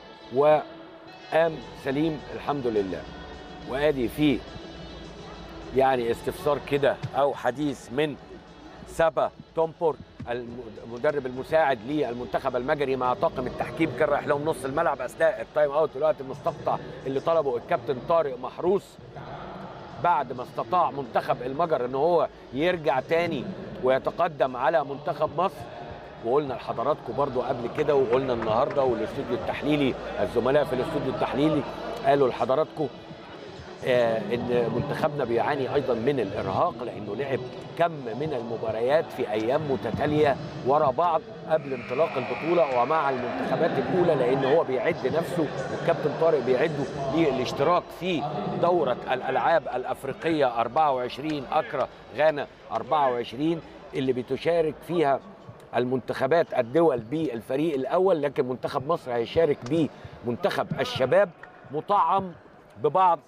وقام سليم الحمد لله وادي في يعني استفسار كده او حديث من سابا تومبور المدرب المساعد للمنتخب المجري مع طاقم التحكيم كان رايح لهم نص الملعب اثناء التايم اوت الوقت المستقطع اللي طلبه الكابتن طارق محروس بعد ما استطاع منتخب المجر ان هو يرجع تاني ويتقدم على منتخب مصر وقلنا لحضراتكم برضو قبل كده وقلنا النهارده والاستوديو التحليلي الزملاء في الاستوديو التحليلي قالوا لحضراتكم آه ان منتخبنا بيعاني ايضا من الارهاق لانه لعب كم من المباريات في ايام متتاليه ورا بعض قبل انطلاق البطوله ومع المنتخبات الاولى لان هو بيعد نفسه والكابتن طارق بيعده للاشتراك في دوره الالعاب الافريقيه 24 اكرا غانا 24 اللي بتشارك فيها المنتخبات الدول بالفريق الاول لكن منتخب مصر هيشارك بمنتخب الشباب مطعم ببعض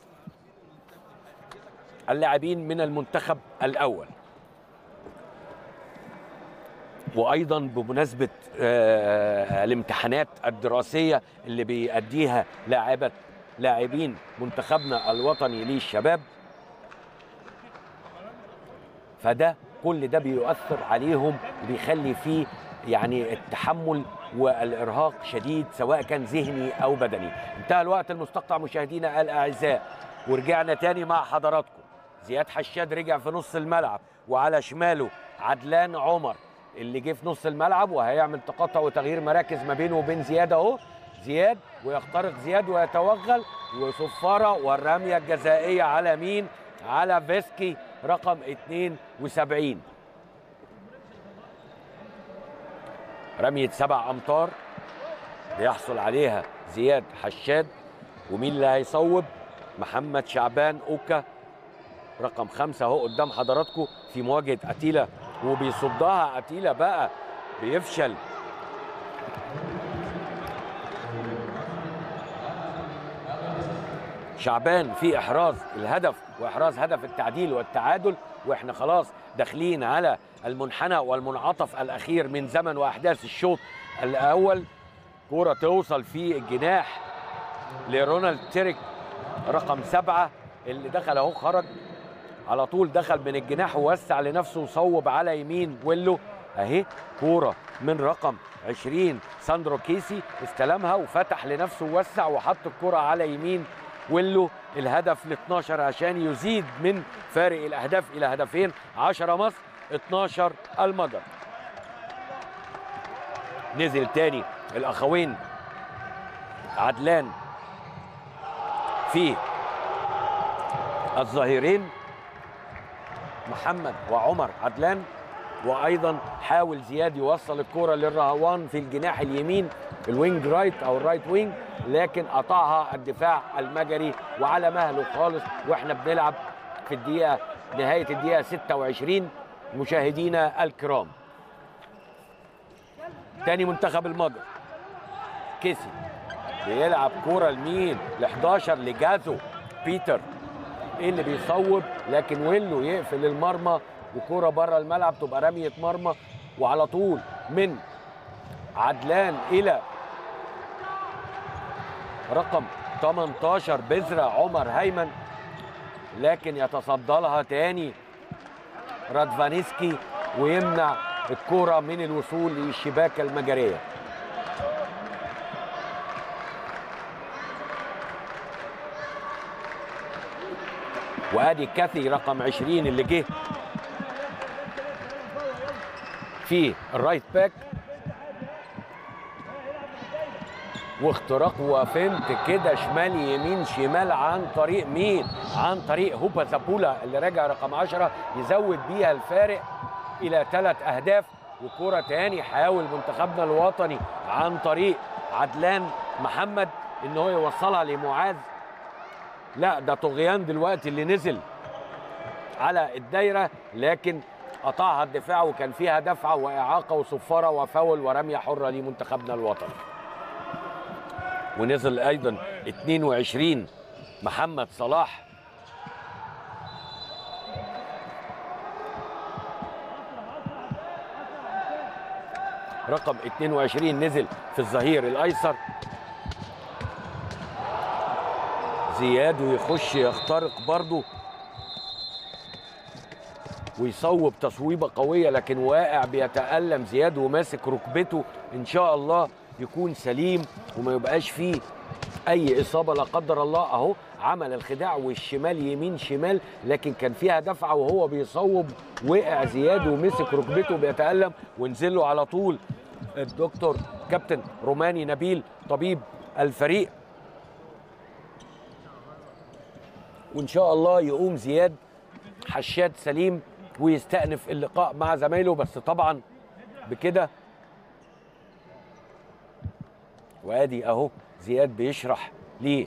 اللاعبين من المنتخب الاول وايضا بمناسبه آه الامتحانات الدراسيه اللي بيأديها لاعبه لاعبين منتخبنا الوطني للشباب فده كل ده بيؤثر عليهم وبيخلي فيه يعني التحمل والارهاق شديد سواء كان ذهني او بدني انتهى الوقت المستقطع مشاهدينا الاعزاء ورجعنا تاني مع حضراتكم زياد حشاد رجع في نص الملعب وعلى شماله عدلان عمر اللي جه في نص الملعب وهيعمل تقاطع وتغيير مراكز ما بينه وبين زياد اهو زياد ويخترق زياد ويتوغل وصفاره والرميه الجزائيه على مين؟ على فيسكي رقم 72 رمية سبع أمتار بيحصل عليها زياد حشاد ومين اللي هيصوب محمد شعبان أوكا رقم خمسة اهو قدام حضراتكم في مواجهة أتيلا وبيصدها أتيلا بقى بيفشل شعبان في إحراز الهدف وإحراز هدف التعديل والتعادل وإحنا خلاص داخلين على المنحنى والمنعطف الأخير من زمن وأحداث الشوط الأول كرة توصل في الجناح لرونالد تيريك رقم سبعة اللي دخل اهو خرج على طول دخل من الجناح ووسع لنفسه وصوب على يمين ويلو اهي كوره من رقم 20 ساندرو كيسي استلمها وفتح لنفسه ووسع وحط الكرة على يمين ويلو الهدف ل 12 عشان يزيد من فارق الاهداف الى هدفين 10 مصر 12 المجر نزل تاني الاخوين عدلان في الظهيرين محمد وعمر عدلان وايضا حاول زياد يوصل الكره للرهوان في الجناح اليمين الوينج رايت او الرايت وينج لكن قطعها الدفاع المجري وعلى مهله خالص واحنا بنلعب في الدقيقه نهايه الدقيقه 26 مشاهدينا الكرام تاني منتخب المجر كيسي بيلعب كوره لمين ل 11 لجازو بيتر ايه اللي بيصوب لكن ويلو يقفل المرمى وكوره بره الملعب تبقى رميه مرمى وعلى طول من عدلان الى رقم 18 بذرة عمر هيمن لكن يتصدى لها تاني رادفانيسكي ويمنع الكرة من الوصول للشباك المجرية وادي كاثي رقم 20 اللي جه في الرايت باك واختراق وفنت كده شمال يمين شمال عن طريق مين؟ عن طريق هوبا زابولا اللي راجع رقم 10 يزود بيها الفارق الى ثلاث اهداف وكرة تاني حاول منتخبنا الوطني عن طريق عدلان محمد ان هو يوصلها لمعاذ لا ده طغيان دلوقتي اللي نزل على الدايره لكن قطعها الدفاع وكان فيها دفعه واعاقه وصفاره وفاول ورميه حره لمنتخبنا الوطني ونزل ايضا 22 محمد صلاح رقم 22 نزل في الظهير الايسر زياد ويخش يخترق برضه ويصوب تصويبه قويه لكن واقع بيتالم زياد وماسك ركبته ان شاء الله يكون سليم وما يبقاش فيه اي اصابه لا قدر الله اهو عمل الخداع والشمال يمين شمال لكن كان فيها دفعه وهو بيصوب وقع زياد ومسك ركبته بيتالم ونزل له على طول الدكتور كابتن روماني نبيل طبيب الفريق وان شاء الله يقوم زياد حشاد سليم ويستأنف اللقاء مع زمايله بس طبعا بكده وادي اهو زياد بيشرح ليه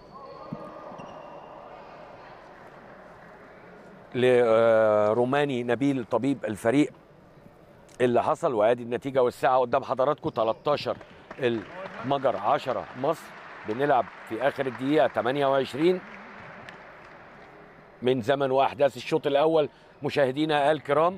لروماني نبيل طبيب الفريق اللي حصل وادي النتيجه والساعه قدام حضراتكم 13 المجر 10 مصر بنلعب في اخر الدقيقه 28 من زمن واحداث الشوط الاول مشاهدينا الكرام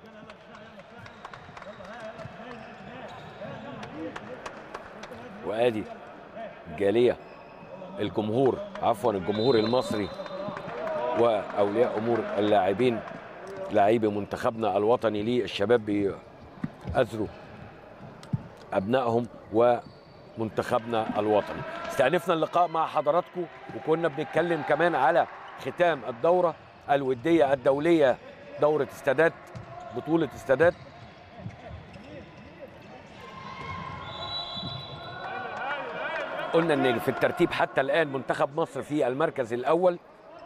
وادي الجاليه الجمهور عفوا الجمهور المصري واولياء امور اللاعبين لاعبي منتخبنا الوطني للشباب بيأزروا ابنائهم ومنتخبنا الوطني استأنفنا اللقاء مع حضراتكم وكنا بنتكلم كمان على ختام الدورة الودية الدولية دورة استادات بطولة استادات قلنا ان في الترتيب حتى الان منتخب مصر في المركز الاول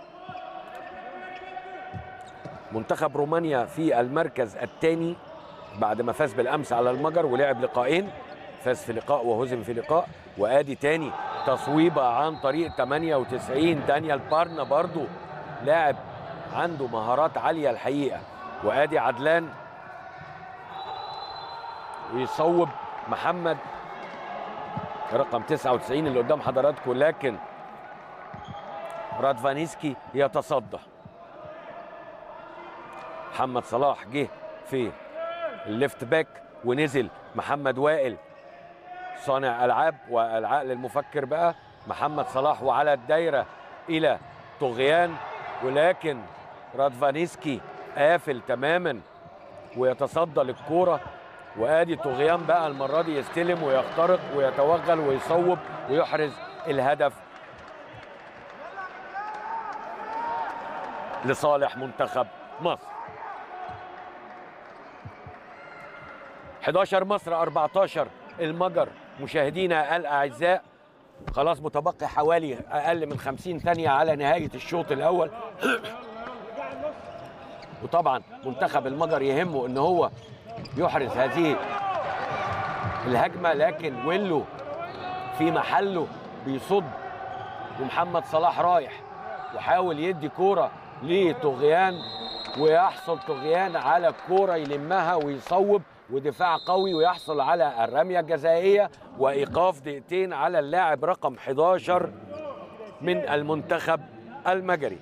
منتخب رومانيا في المركز الثاني بعد ما فاز بالامس على المجر ولعب لقاءين فاز في لقاء وهزم في لقاء وادي تاني تصويبه عن طريق 98 دانيال بارنا برضو لاعب عنده مهارات عاليه الحقيقه وادي عدلان ويصوب محمد رقم 99 اللي قدام حضراتكم لكن رادفانيسكي يتصدى محمد صلاح جه في الليفت باك ونزل محمد وائل صانع العاب والعقل المفكر بقى محمد صلاح وعلى الدايره الى طغيان ولكن رادفانيسكي قافل تماما ويتصدى للكوره وادي طغيان بقى المره دي يستلم ويخترق ويتوغل ويصوب ويحرز الهدف لصالح منتخب مصر 11 مصر 14 المجر مشاهدينا الاعزاء خلاص متبقي حوالي اقل من 50 ثانيه على نهايه الشوط الاول وطبعا منتخب المجر يهمه ان هو يحرز هذه الهجمه لكن ويلو في محله بيصد ومحمد صلاح رايح وحاول يدي كوره لطغيان ويحصل طغيان على الكوره يلمها ويصوب ودفاع قوي ويحصل على الرميه الجزائيه وايقاف دقيقتين على اللاعب رقم 11 من المنتخب المجري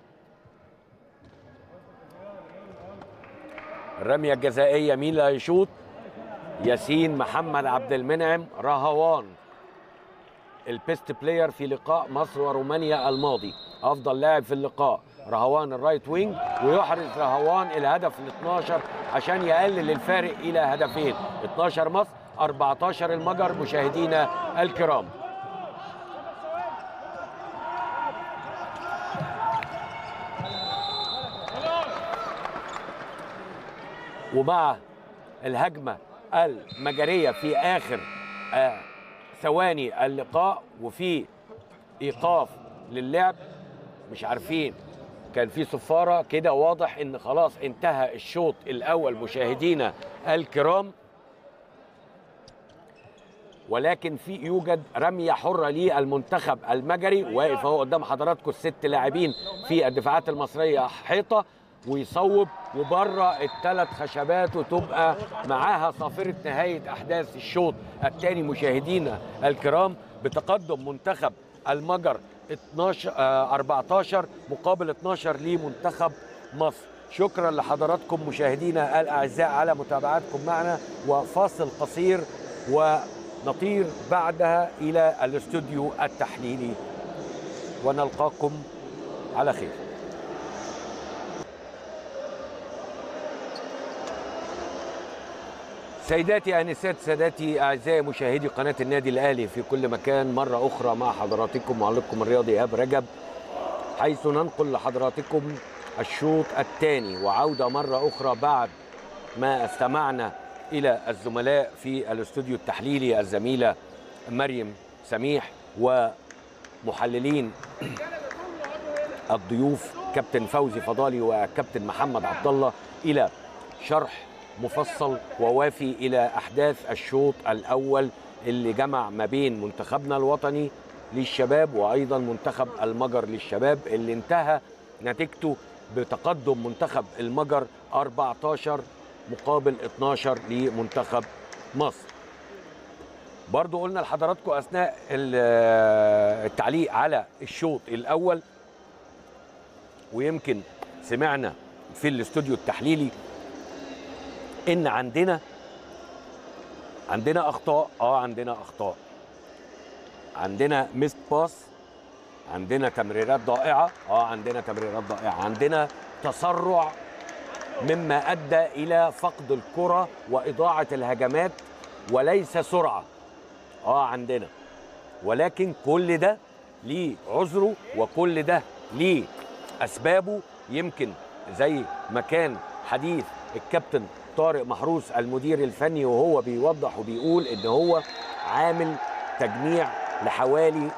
الرميه الجزائيه مين اللي هيشوط ياسين محمد عبد المنعم رهوان البيست بلاير في لقاء مصر ورومانيا الماضي افضل لاعب في اللقاء رهوان الرايت وينج ويحرز رهوان الهدف ال 12 عشان يقلل الفارق الى هدفين 12 مصر 14 المجر مشاهدينا الكرام ومع الهجمه المجريه في اخر آه ثواني اللقاء وفي ايقاف للعب مش عارفين كان في صفاره كده واضح ان خلاص انتهى الشوط الاول مشاهدينا الكرام ولكن في يوجد رميه حره للمنتخب المجري واقف اهو قدام حضراتكم الست لاعبين في الدفاعات المصريه حيطه ويصوب وبره الثلاث خشبات وتبقى معاها صافره نهايه احداث الشوط الثاني مشاهدينا الكرام بتقدم منتخب المجر 12 آه 14 مقابل 12 لمنتخب مصر شكرا لحضراتكم مشاهدينا الاعزاء على متابعتكم معنا وفاصل قصير ونطير بعدها الى الاستوديو التحليلي ونلقاكم على خير سيداتي انسات سادتي اعزائي مشاهدي قناه النادي الاهلي في كل مكان مره اخرى مع حضراتكم معلقكم الرياضي ايهاب رجب حيث ننقل لحضراتكم الشوط الثاني وعوده مره اخرى بعد ما استمعنا الى الزملاء في الاستوديو التحليلي الزميله مريم سميح ومحللين الضيوف كابتن فوزي فضالي وكابتن محمد عبد الله الى شرح مفصل ووافي الى احداث الشوط الاول اللي جمع ما بين منتخبنا الوطني للشباب وايضا منتخب المجر للشباب اللي انتهى نتيجته بتقدم منتخب المجر 14 مقابل 12 لمنتخب مصر برضو قلنا لحضراتكم اثناء التعليق على الشوط الاول ويمكن سمعنا في الاستوديو التحليلي ان عندنا عندنا اخطاء اه عندنا اخطاء عندنا ميست باس عندنا تمريرات ضائعه اه عندنا تمريرات ضائعه عندنا تسرع مما ادى الى فقد الكره واضاعه الهجمات وليس سرعه اه عندنا ولكن كل ده ليه عذره وكل ده ليه اسبابه يمكن زي ما كان حديث الكابتن طارق محروس المدير الفني وهو بيوضح وبيقول ان هو عامل تجميع لحوالي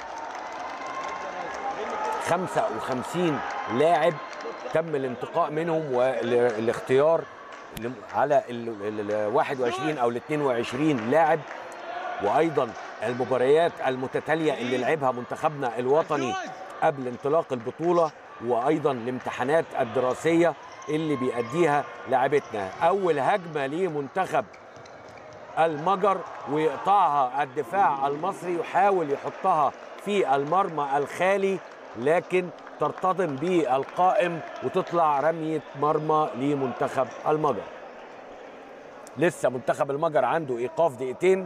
55 لاعب تم الانتقاء منهم والاختيار على ال 21 او ال 22 لاعب وايضا المباريات المتتاليه اللي لعبها منتخبنا الوطني قبل انطلاق البطوله وايضا الامتحانات الدراسيه اللي بيأديها لاعبتنا اول هجمه لمنتخب المجر ويقطعها الدفاع المصري يحاول يحطها في المرمى الخالي لكن ترتطم بالقائم وتطلع رميه مرمى لمنتخب المجر لسه منتخب المجر عنده ايقاف دقيقتين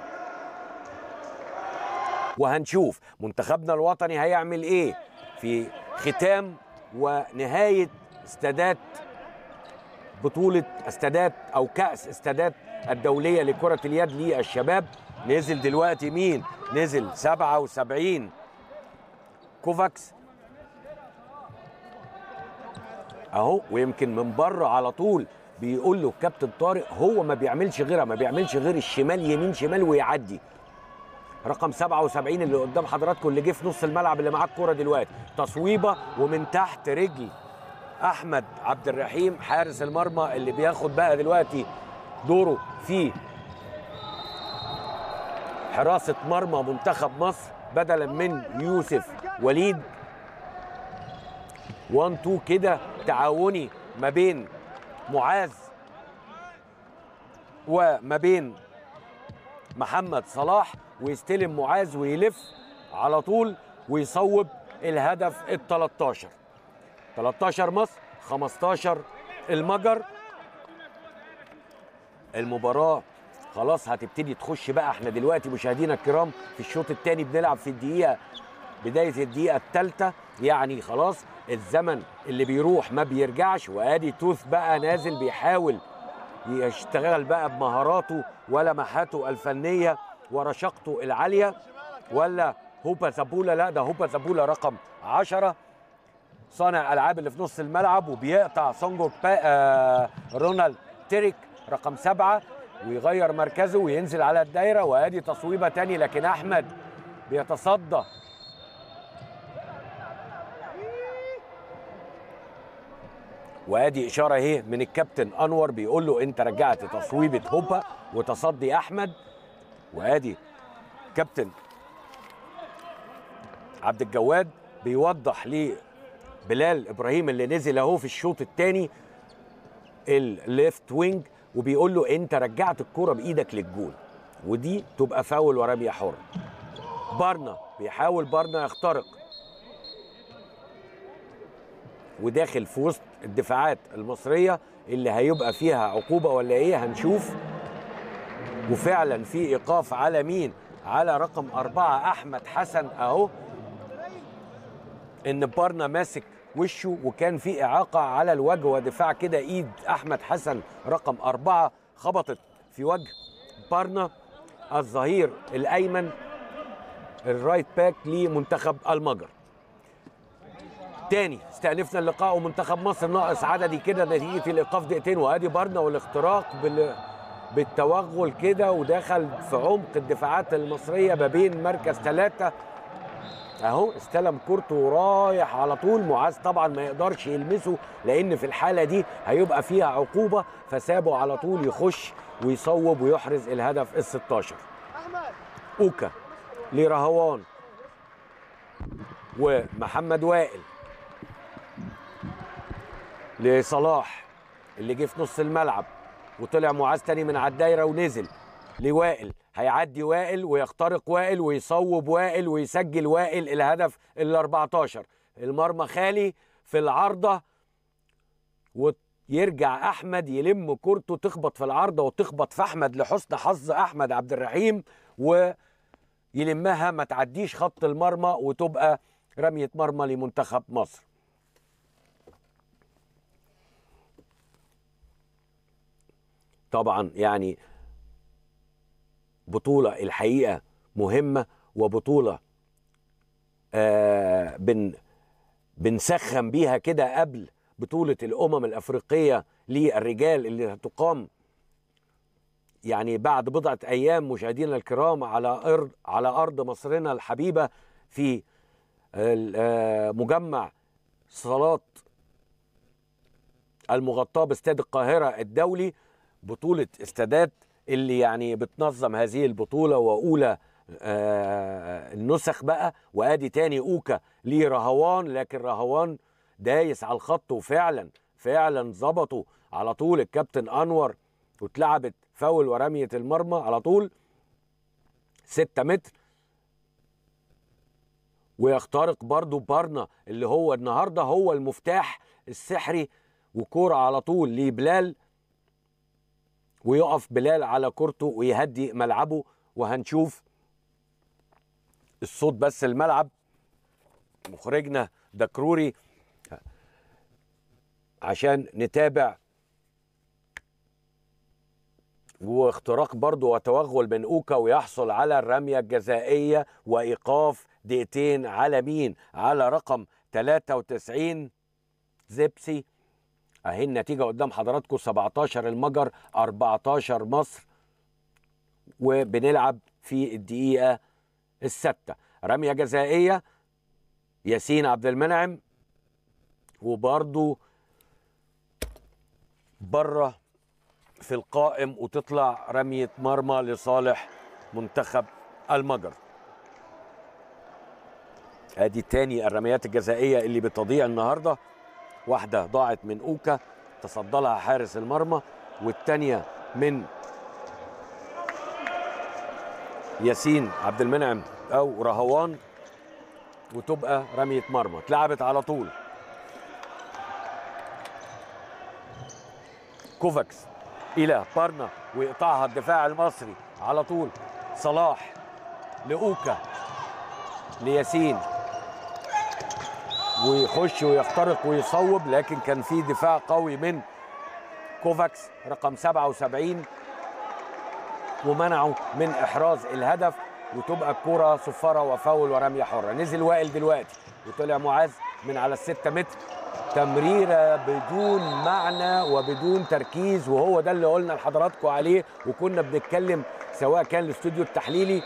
وهنشوف منتخبنا الوطني هيعمل ايه في ختام ونهايه استادات بطولة استادات أو كأس استادات الدولية لكرة اليد للشباب نزل دلوقتي مين؟ نزل 77 كوفاكس أهو ويمكن من بره على طول بيقول له كابتن طارق هو ما بيعملش غيرها ما بيعملش غير الشمال يمين شمال ويعدي رقم 77 اللي قدام حضراتكم اللي جه في نص الملعب اللي معاه الكوره دلوقتي تصويبه ومن تحت رجل احمد عبد الرحيم حارس المرمى اللي بياخد بقى دلوقتي دوره في حراسه مرمى منتخب مصر بدلا من يوسف وليد 1 2 كده تعاوني ما بين معاذ وما بين محمد صلاح ويستلم معاذ ويلف على طول ويصوب الهدف ال 13 13 مصر 15 المجر المباراة خلاص هتبتدي تخش بقى احنا دلوقتي مشاهدينا الكرام في الشوط الثاني بنلعب في الدقيقة بداية الدقيقة الثالثة يعني خلاص الزمن اللي بيروح ما بيرجعش وادي توث بقى نازل بيحاول يشتغل بقى بمهاراته ولمحاته الفنية ورشاقته العالية ولا هوبا زابولا لا ده هوبا زابولا رقم 10 صانع العاب اللي في نص الملعب وبيقطع سونجو با آه رونالد تيريك رقم سبعة ويغير مركزه وينزل على الدايرة وادي تصويبة تاني لكن أحمد بيتصدى وادي اشاره اهي من الكابتن انور بيقول له انت رجعت تصويبه هوبا وتصدي احمد وادي كابتن عبد الجواد بيوضح لبلال ابراهيم اللي نزل اهو في الشوط الثاني الليفت وينج وبيقول له انت رجعت الكرة بايدك للجول ودي تبقى فاول ورميه حر بارنا بيحاول بارنا يخترق وداخل في وسط الدفاعات المصريه اللي هيبقى فيها عقوبه ولا ايه هنشوف وفعلا في ايقاف على مين على رقم أربعة أحمد حسن أهو إن بارنا ماسك وشه وكان في إعاقة على الوجه ودفاع كده إيد أحمد حسن رقم أربعة خبطت في وجه بارنا الظهير الايمن الرايت باك لمنتخب المجر تاني استأنفنا اللقاء ومنتخب مصر ناقص عددي كده نتيجة الإيقاف دقيقتين وأدي بارنا والاختراق بال... بالتوغل كده ودخل في عمق الدفاعات المصرية ما بين مركز ثلاثة اهو استلم كورته ورايح على طول معاذ طبعا ما يقدرش يلمسه لان في الحاله دي هيبقى فيها عقوبه فسابه على طول يخش ويصوب ويحرز الهدف ال 16 اوكا لرهوان ومحمد وائل لصلاح اللي جه في نص الملعب وطلع معاذ تاني من على الدايره ونزل لوائل هيعدي وائل ويخترق وائل ويصوب وائل ويسجل وائل الهدف ال 14 المرمى خالي في العارضه ويرجع احمد يلم كورته تخبط في العارضه وتخبط في احمد لحسن حظ احمد عبد الرحيم ويلمها ما تعديش خط المرمى وتبقى رميه مرمى لمنتخب مصر طبعا يعني بطولة الحقيقة مهمة وبطولة آه بن بنسخن بيها كده قبل بطولة الأمم الأفريقية للرجال اللي هتقام يعني بعد بضعة أيام مشاهدينا الكرام على أرض على أرض مصرنا الحبيبة في آه مجمع صالات المغطاة باستاد القاهرة الدولي بطولة استادات اللي يعني بتنظم هذه البطولة وأولى آه النسخ بقى وادي تاني اوكا لرهوان لكن رهوان دايس على الخط وفعلا فعلا ظبطوا على طول الكابتن انور واتلعبت فاول ورميه المرمى على طول 6 متر ويخترق برضو بارنا اللي هو النهارده هو المفتاح السحري وكوره على طول لبلال ويقف بلال على كورته ويهدي ملعبه وهنشوف الصوت بس الملعب مخرجنا دكروري عشان نتابع واختراق برضه وتوغل من اوكا ويحصل على الرميه الجزائيه وايقاف دقيقتين على مين؟ على رقم 93 زيبسي اهي النتيجه قدام حضراتكم 17 المجر 14 مصر وبنلعب في الدقيقه السادسه رميه جزائيه ياسين عبد المنعم وبرضو بره في القائم وتطلع رميه مرمى لصالح منتخب المجر ادي تاني الرميات الجزائيه اللي بتضيع النهارده واحده ضاعت من اوكا تصدى لها حارس المرمى والتانيه من ياسين عبد المنعم او رهوان وتبقى رميه مرمى اتلعبت على طول كوفاكس الى بارنا ويقطعها الدفاع المصري على طول صلاح لاوكا لياسين ويخش ويخترق ويصوب لكن كان في دفاع قوي من كوفاكس رقم 77 ومنعه من احراز الهدف وتبقى الكرة صفارة وفاول ورمية حرة نزل وائل دلوقتي وطلع معاذ من على الستة متر تمريرة بدون معنى وبدون تركيز وهو ده اللي قلنا لحضراتكم عليه وكنا بنتكلم سواء كان الاستوديو التحليلي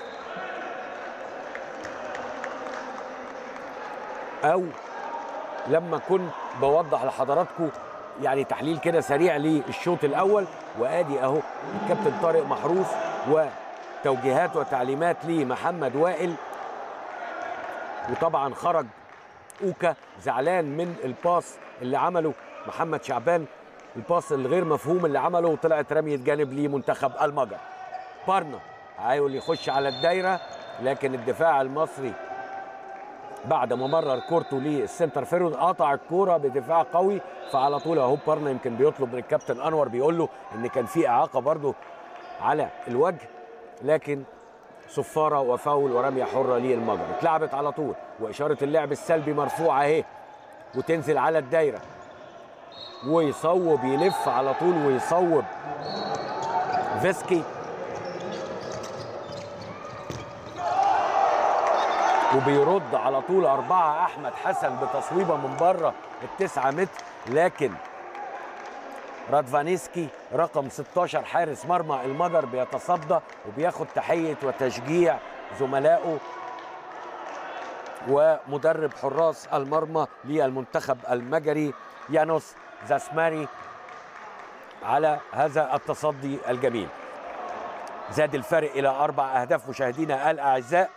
او لما كنت بوضح لحضراتكم يعني تحليل كده سريع للشوط الاول وادي اهو الكابتن طارق محروس وتوجيهات وتعليمات لمحمد وائل وطبعا خرج اوكا زعلان من الباص اللي عمله محمد شعبان الباص الغير مفهوم اللي عمله وطلعت رميه جانب لمنتخب المجر بارنا حاول يخش على الدايره لكن الدفاع المصري بعد ما مرر كورته للسنتر فيرود قطع الكوره بدفاع قوي فعلى طول اهو بارنا يمكن بيطلب من الكابتن انور بيقول له ان كان في اعاقه برضه على الوجه لكن صفاره وفاول ورميه حره للمجر اتلعبت على طول واشاره اللعب السلبي مرفوعه اهي وتنزل على الدايره ويصوب يلف على طول ويصوب فيسكي وبيرد على طول أربعة أحمد حسن بتصويبة من بره التسعة متر لكن رادفانيسكي رقم 16 حارس مرمى المجر بيتصدى وبياخد تحية وتشجيع زملائه ومدرب حراس المرمى للمنتخب المجري يانوس زاسماري على هذا التصدي الجميل زاد الفرق إلى أربع أهداف مشاهدينا الأعزاء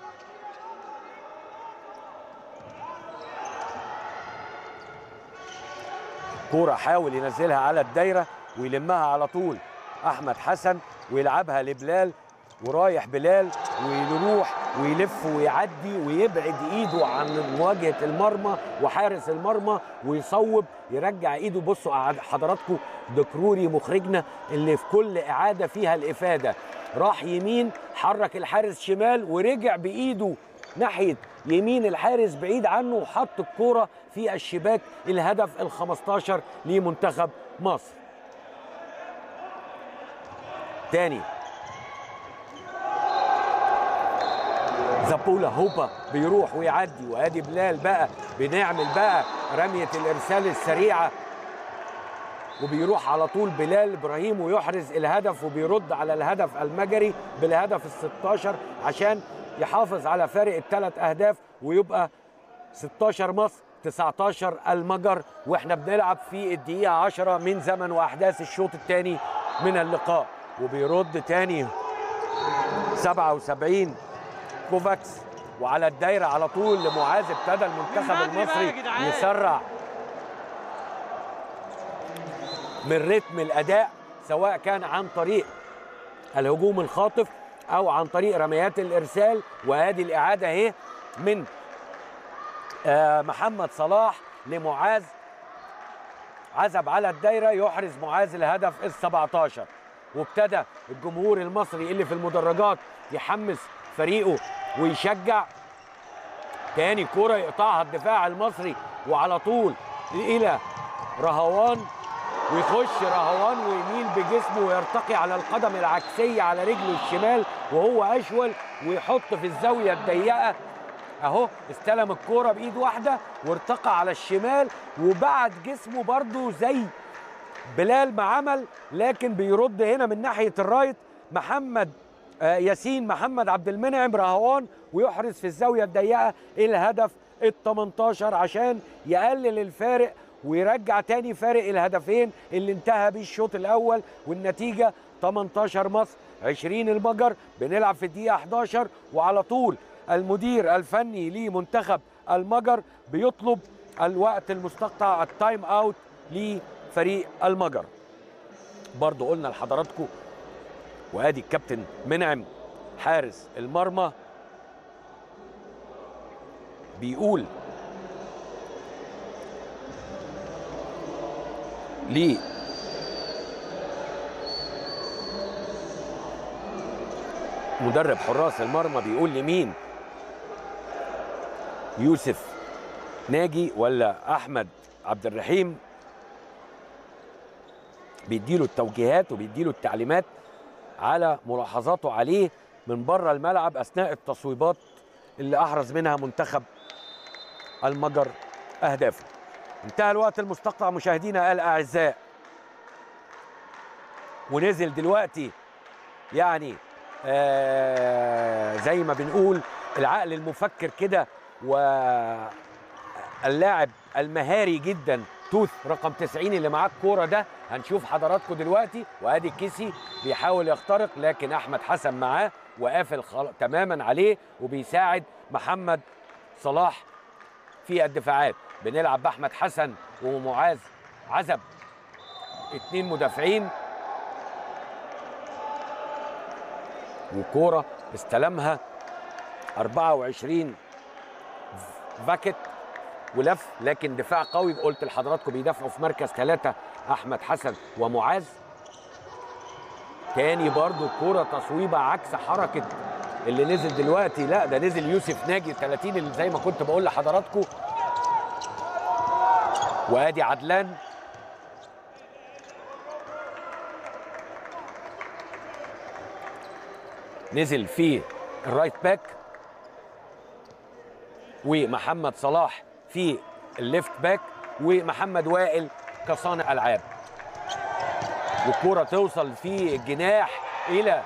كورة حاول ينزلها على الدايرة ويلمها على طول أحمد حسن ويلعبها لبلال ورايح بلال ويروح ويلف ويعدي ويبعد ايده عن مواجهه المرمى وحارس المرمى ويصوب يرجع ايده بصوا حضراتكم دكروري مخرجنا اللي في كل اعاده فيها الافاده راح يمين حرك الحارس شمال ورجع بايده ناحيه يمين الحارس بعيد عنه وحط الكوره في الشباك الهدف ال 15 لمنتخب مصر تاني زابولا هوبا بيروح ويعدي وادي بلال بقى بنعمل بقى رميه الارسال السريعه وبيروح على طول بلال ابراهيم ويحرز الهدف وبيرد على الهدف المجري بالهدف ال 16 عشان يحافظ على فارق الثلاث اهداف ويبقى 16 مصر 19 المجر واحنا بنلعب في الدقيقه 10 من زمن واحداث الشوط الثاني من اللقاء وبيرد تاني 77 كوفاكس وعلى الدايره على طول لمعاذ ابتدى المنتخب المصري يسرع من رتم الاداء سواء كان عن طريق الهجوم الخاطف او عن طريق رميات الارسال وادي الاعاده اهي من آه محمد صلاح لمعاذ عزب على الدايره يحرز معاذ الهدف ال 17 وابتدى الجمهور المصري اللي في المدرجات يحمس فريقه ويشجع تاني كرة يقطعها الدفاع المصري وعلى طول إلى رهوان ويخش رهوان ويميل بجسمه ويرتقي على القدم العكسية على رجله الشمال وهو أشول ويحط في الزاوية الضيقة اهو استلم الكوره بايد واحده وارتقى على الشمال وبعد جسمه برضه زي بلال ما عمل لكن بيرد هنا من ناحيه الرايت محمد آه ياسين محمد عبد المنعم رهوان ويحرز في الزاويه الضيقه الهدف ال 18 عشان يقلل الفارق ويرجع تاني فارق الهدفين اللي انتهى بيه الشوط الاول والنتيجه 18 مصر 20 المجر بنلعب في الدقيقه 11 وعلى طول المدير الفني لمنتخب المجر بيطلب الوقت المستقطع التايم اوت لفريق المجر برضو قلنا لحضراتكم وادي الكابتن منعم حارس المرمى بيقول ليه مدرب حراس المرمى بيقول لمين يوسف ناجي ولا احمد عبد الرحيم بيديله التوجيهات وبيديله التعليمات على ملاحظاته عليه من بره الملعب اثناء التصويبات اللي احرز منها منتخب المجر اهدافه انتهى الوقت المستقطع مشاهدينا الاعزاء ونزل دلوقتي يعني آه زي ما بنقول العقل المفكر كده واللاعب المهاري جدا توث رقم 90 اللي معاه الكوره ده هنشوف حضراتكم دلوقتي وادي كيسي بيحاول يخترق لكن احمد حسن معاه وقافل خل... تماما عليه وبيساعد محمد صلاح في الدفاعات بنلعب باحمد حسن ومعاذ عزب اتنين مدافعين وكوره استلمها 24 باكت ولف لكن دفاع قوي قلت لحضراتكم بيدافعوا في مركز ثلاثة أحمد حسن ومعاذ تاني برضو كرة تصويبة عكس حركة اللي نزل دلوقتي لا ده نزل يوسف ناجي 30 اللي زي ما كنت بقول لحضراتكم وادي عدلان نزل في الرايت باك ومحمد صلاح في الليفت باك ومحمد وائل كصانع العاب والكرة توصل في الجناح الى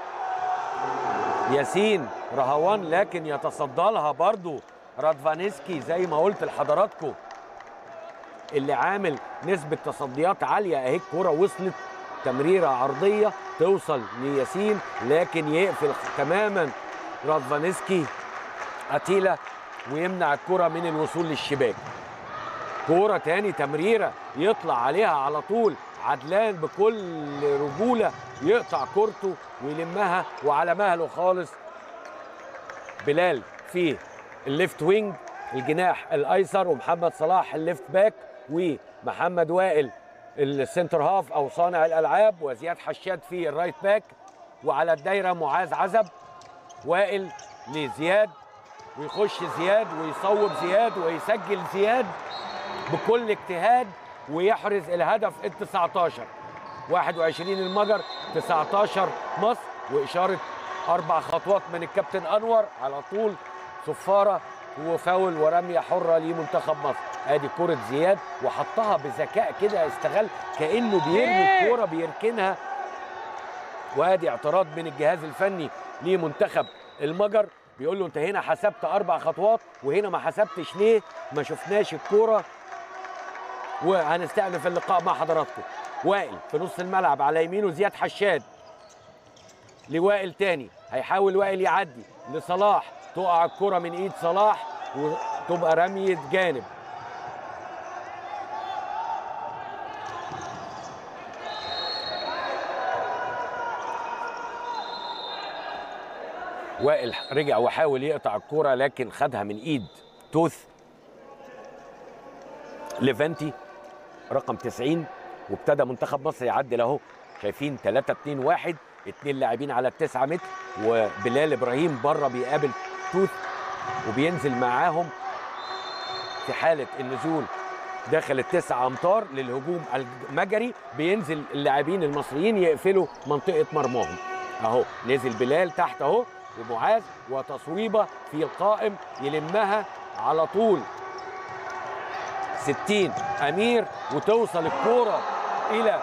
ياسين رهوان لكن يتصدى لها برضو رادفانيسكي زي ما قلت لحضراتكم اللي عامل نسبة تصديات عالية اهي الكرة وصلت تمريرة عرضية توصل لياسين لكن يقفل تماما رادفانيسكي أتيلا ويمنع الكرة من الوصول للشباك كورة تاني تمريرة يطلع عليها على طول عدلان بكل رجولة يقطع كورته ويلمها وعلى مهله خالص بلال في الليفت وينج الجناح الايسر ومحمد صلاح الليفت باك ومحمد وائل السنتر هاف او صانع الالعاب وزياد حشاد في الرايت باك وعلى الدايره معاذ عزب وائل لزياد ويخش زياد ويصوب زياد ويسجل زياد بكل اجتهاد ويحرز الهدف ال 19 21 المجر 19 مصر واشاره اربع خطوات من الكابتن انور على طول صفاره وفاول ورميه حره لمنتخب مصر ادي كره زياد وحطها بذكاء كده استغل كانه بيرمي الكوره بيركنها وادي اعتراض من الجهاز الفني لمنتخب المجر بيقول له انت هنا حسبت اربع خطوات وهنا ما حسبتش ليه ما شفناش الكوره وهنستأنف اللقاء مع حضراتكم وائل في نص الملعب على يمينه زياد حشاد لوائل تاني هيحاول وائل يعدي لصلاح تقع الكرة من ايد صلاح وتبقى رمية جانب وائل رجع وحاول يقطع الكرة لكن خدها من ايد توث ليفانتي رقم 90 وابتدى منتخب مصر يعدل اهو شايفين 3 2 1 اثنين لاعبين على التسعة متر وبلال ابراهيم بره بيقابل توث وبينزل معاهم في حالة النزول داخل التسع امتار للهجوم المجري بينزل اللاعبين المصريين يقفلوا منطقة مرماهم اهو نزل بلال تحت اهو ومعاذ وتصويبة في القائم يلمها على طول 60 امير وتوصل الكوره الى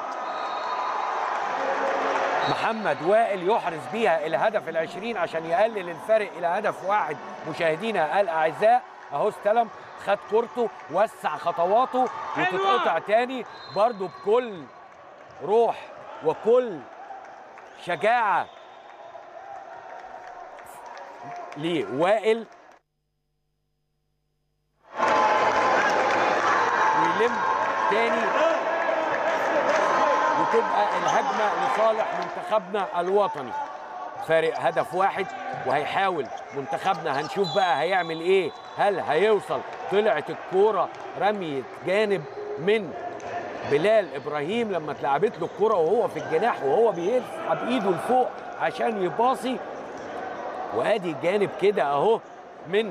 محمد وائل يحرز بيها الهدف العشرين عشان يقلل الفرق الى هدف واحد مشاهدينا الاعزاء اهو استلم خد كورته وسع خطواته وتتقطع تاني برضو بكل روح وكل شجاعه لوائل ويلم تاني وتبقى الهجمه لصالح منتخبنا الوطني فارق هدف واحد وهيحاول منتخبنا هنشوف بقى هيعمل ايه هل هيوصل طلعت الكوره رميه جانب من بلال ابراهيم لما اتلعبت له الكوره وهو في الجناح وهو بيسحب ايده لفوق عشان يباصي وادي جانب كده اهو من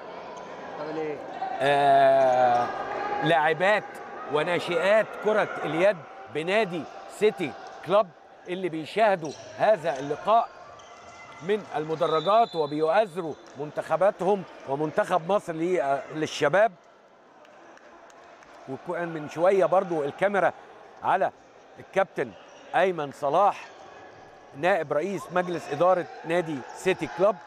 آه لاعبات وناشئات كرة اليد بنادي سيتي كلوب اللي بيشاهدوا هذا اللقاء من المدرجات وبيؤازروا منتخباتهم ومنتخب مصر للشباب وكان من شوية برضو الكاميرا على الكابتن أيمن صلاح نائب رئيس مجلس إدارة نادي سيتي كلوب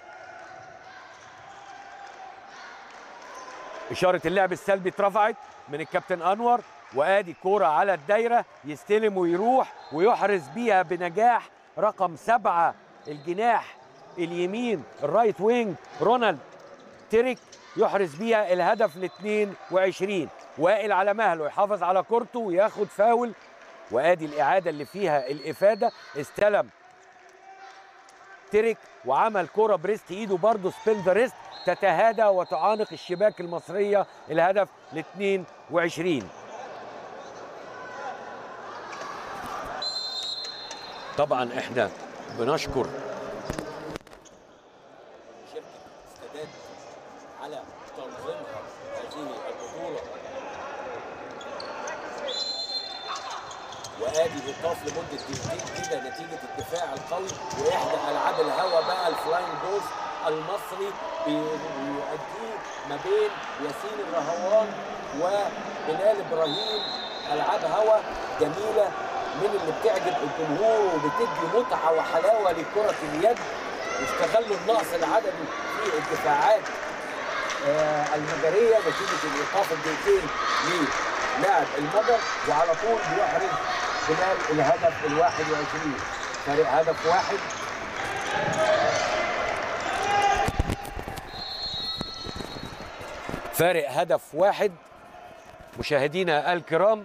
إشارة اللعب السلبي اترفعت من الكابتن أنور وآدي كورة على الدايرة يستلم ويروح ويحرز بيها بنجاح رقم سبعة الجناح اليمين الرايت وينج رونالد تيريك يحرز بيها الهدف ال 22 وائل على مهله يحافظ على كورته وياخد فاول وادي الاعاده اللي فيها الافاده استلم ترك وعمل كرة بريست ايده برضه سبين ذا ريست تتهادى وتعانق الشباك المصريه الهدف ل 22 طبعا احنا بنشكر شركه استادات على تنظيمها هذه البطوله وادي ايقاف لمده دقيقتين كده نتيجه الدفاع القوي واحدى العاب الهوا بقى الفلاين بوز المصري بيؤديه ما بين ياسين الرهوان وبلال ابراهيم العاب هوا جميله من اللي بتعجب الجمهور وبتدي متعه وحلاوه لكره اليد واستغلوا النقص العددي في الدفاعات آه، المجريه نتيجه الايقاف الدقيقتين للاعب المجر وعلى طول بيحرز بلال الهدف ال 21 فرق هدف واحد فارق هدف واحد مشاهدينا الكرام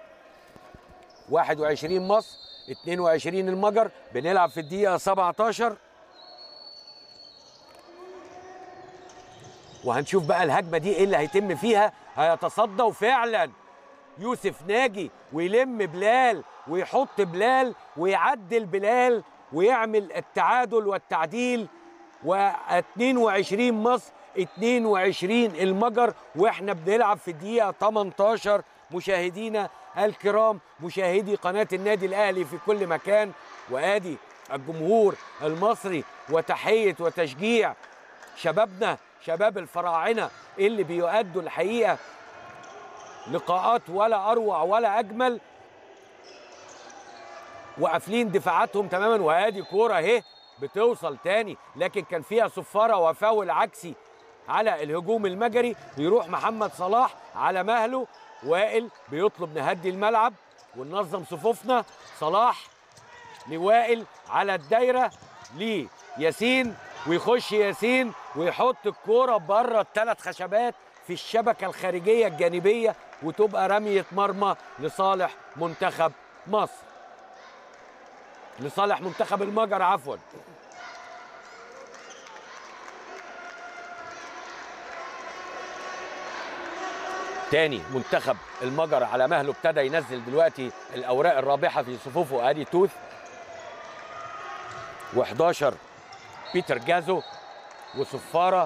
21 مصر 22 المجر بنلعب في الدقيقة 17 وهنشوف بقى الهجمة دي ايه اللي هيتم فيها هيتصدى وفعلا يوسف ناجي ويلم بلال ويحط بلال ويعدل بلال ويعمل التعادل والتعديل و22 مصر 22 المجر واحنا بنلعب في الدقيقة 18 مشاهدينا الكرام مشاهدي قناة النادي الأهلي في كل مكان وآدي الجمهور المصري وتحية وتشجيع شبابنا شباب الفراعنة اللي بيؤدوا الحقيقة لقاءات ولا أروع ولا أجمل وقافلين دفاعاتهم تماما وادي كوره اهي بتوصل تاني لكن كان فيها صفاره وفاول عكسي على الهجوم المجري يروح محمد صلاح على مهله وائل بيطلب نهدي الملعب وننظم صفوفنا صلاح لوائل على الدايره لياسين ويخش ياسين ويحط الكوره بره الثلاث خشبات في الشبكه الخارجيه الجانبيه وتبقى رميه مرمى لصالح منتخب مصر لصالح منتخب المجر عفوا تاني منتخب المجر على مهله ابتدى ينزل دلوقتي الاوراق الرابحه في صفوفه ادي توث و11 بيتر جازو وصفاره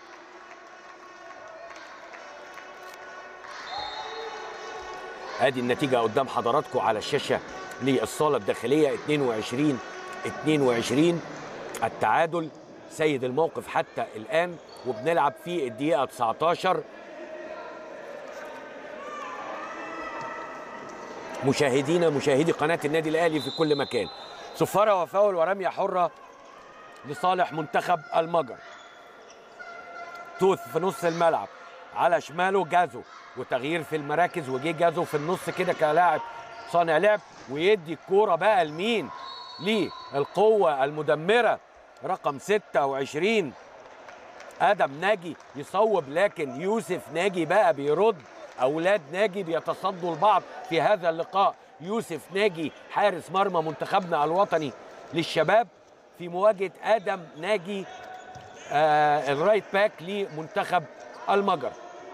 ادي النتيجه قدام حضراتكم على الشاشه للصاله الداخليه 22 22 التعادل سيد الموقف حتى الان وبنلعب في الدقيقه 19 مشاهدينا مشاهدي قناه النادي الاهلي في كل مكان صفاره وفاول ورميه حره لصالح منتخب المجر توث في نص الملعب على شماله جازو وتغيير في المراكز وجه جازو في النص كده كلاعب صانع لعب ويدي الكوره بقى لمين للقوه المدمره رقم 26 ادم ناجي يصوب لكن يوسف ناجي بقى بيرد اولاد ناجي بيتصدوا لبعض في هذا اللقاء يوسف ناجي حارس مرمى منتخبنا الوطني للشباب في مواجهه ادم ناجي آه الرايت باك لمنتخب المجر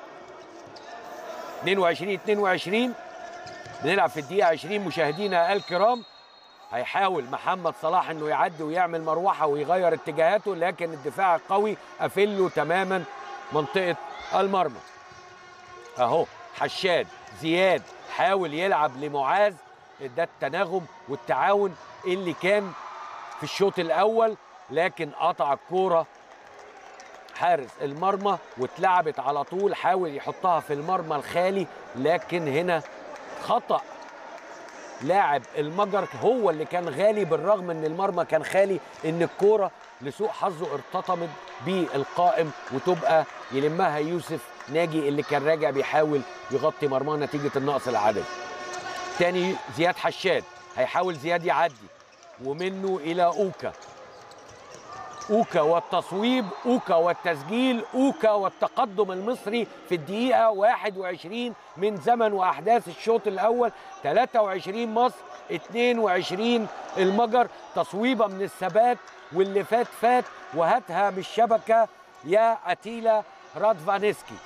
22 22 بنلعب في الدقيقه 20 مشاهدينا الكرام هيحاول محمد صلاح انه يعدي ويعمل مروحه ويغير اتجاهاته لكن الدفاع القوي قافل له تماما منطقه المرمى اهو حشاد زياد حاول يلعب لمعاذ ده التناغم والتعاون اللي كان في الشوط الاول لكن قطع الكوره حارس المرمى واتلعبت على طول حاول يحطها في المرمى الخالي لكن هنا خطأ لاعب المجر هو اللي كان غالي بالرغم ان المرمى كان خالي ان الكوره لسوء حظه ارتطمت بالقائم وتبقى يلمها يوسف ناجي اللي كان راجع بيحاول يغطي مرماه نتيجه النقص العددي. تاني زياد حشاد هيحاول زياد يعدي ومنه الى اوكا اوكا والتصويب اوكا والتسجيل اوكا والتقدم المصري في الدقيقه 21 من زمن واحداث الشوط الاول 23 مصر 22 المجر تصويبه من الثبات واللي فات فات وهاتها من الشبكه يا اتيلا رادفانسكي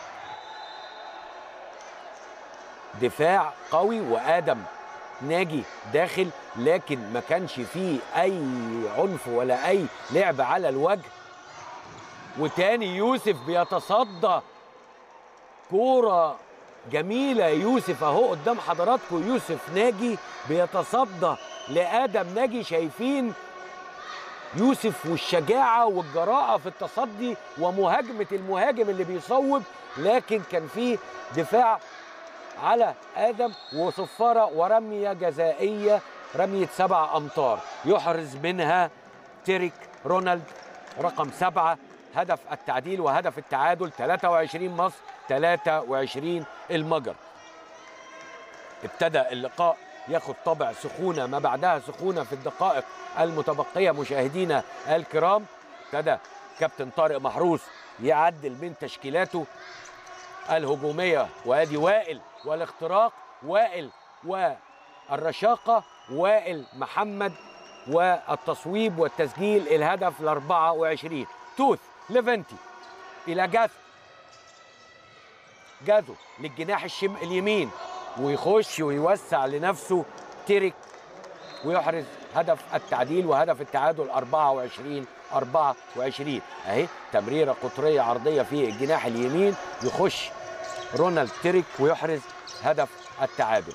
دفاع قوي وادم ناجي داخل لكن ما كانش فيه اي عنف ولا اي لعب على الوجه وتاني يوسف بيتصدى كوره جميله يوسف اهو قدام حضراتكم يوسف ناجي بيتصدى لادم ناجي شايفين يوسف والشجاعه والجراءه في التصدي ومهاجمه المهاجم اللي بيصوب لكن كان في دفاع على ادم وصفاره ورميه جزائيه رميه سبع امتار يحرز منها تيريك رونالد رقم سبعه هدف التعديل وهدف التعادل 23 مصر 23 المجر ابتدى اللقاء ياخد طابع سخونه ما بعدها سخونه في الدقائق المتبقيه مشاهدينا الكرام ابتدى كابتن طارق محروس يعدل من تشكيلاته الهجوميه وادي وائل والاختراق وائل والرشاقه وائل محمد والتصويب والتسجيل الهدف ال 24 توث ليفنتي الى جاثو جاثو للجناح الشم اليمين ويخش ويوسع لنفسه تيريك ويحرز هدف التعديل وهدف التعادل 24 24 اهي تمريره قطريه عرضيه في الجناح اليمين يخش رونالد تيريك ويحرز هدف التعادل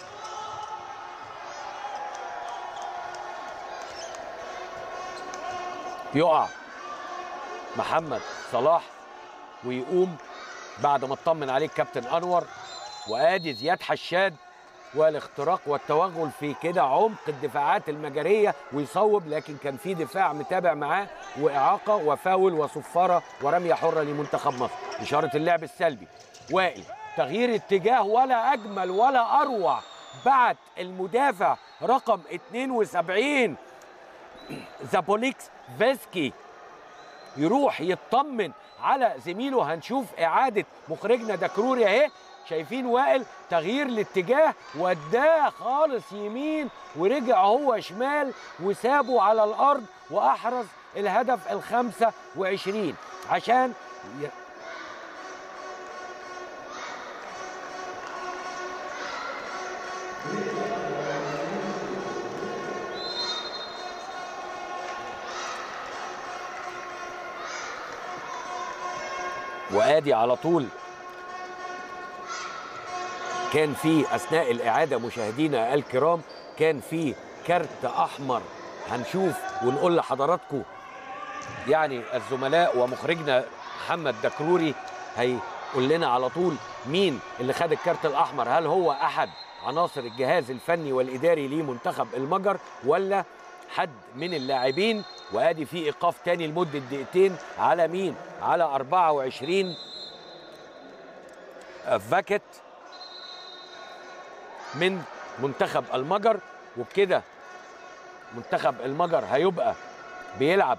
يقع محمد صلاح ويقوم بعد ما اطمن عليه الكابتن انور وادي زياد حشاد والاختراق والتوغل في كده عمق الدفاعات المجريه ويصوب لكن كان في دفاع متابع معاه واعاقه وفاول وصفاره ورميه حره لمنتخب مصر اشاره اللعب السلبي وائل تغيير اتجاه ولا اجمل ولا اروع بعت المدافع رقم 72 زابوليكس فيسكي يروح يطمن على زميله هنشوف اعاده مخرجنا دكروري اهي شايفين وائل تغيير الاتجاه وداه خالص يمين ورجع هو شمال وسابه على الارض واحرز الهدف الخمسة وعشرين عشان ي... وادي على طول كان في اثناء الاعاده مشاهدينا الكرام كان في كارت احمر هنشوف ونقول لحضراتكم يعني الزملاء ومخرجنا محمد دكروري هيقول لنا على طول مين اللي خد الكارت الاحمر هل هو احد عناصر الجهاز الفني والاداري لمنتخب المجر ولا حد من اللاعبين وادي في ايقاف تاني لمده دقيقتين على مين على 24 فاكت من منتخب المجر وبكده منتخب المجر هيبقى بيلعب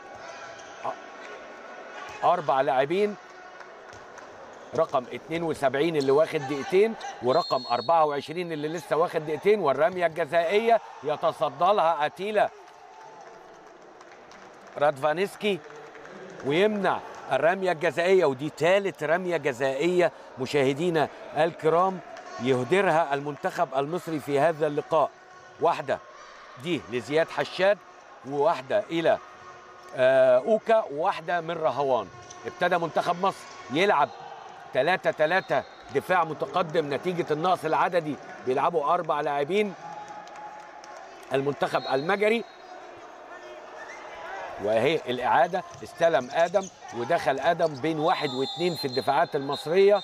اربع لاعبين رقم 72 اللي واخد دقيقتين ورقم 24 اللي لسه واخد دقيقتين والرميه الجزائيه يتصدى لها اتيلا رادفانسكي ويمنع الرميه الجزائيه ودي ثالث رميه جزائيه مشاهدينا الكرام يهدرها المنتخب المصري في هذا اللقاء واحده دي لزياد حشاد وواحده الى آه اوكا وواحده من رهوان ابتدى منتخب مصر يلعب 3 3 دفاع متقدم نتيجه النقص العددي بيلعبوا اربع لاعبين المنتخب المجري وهي الاعاده استلم ادم ودخل ادم بين واحد واثنين في الدفاعات المصريه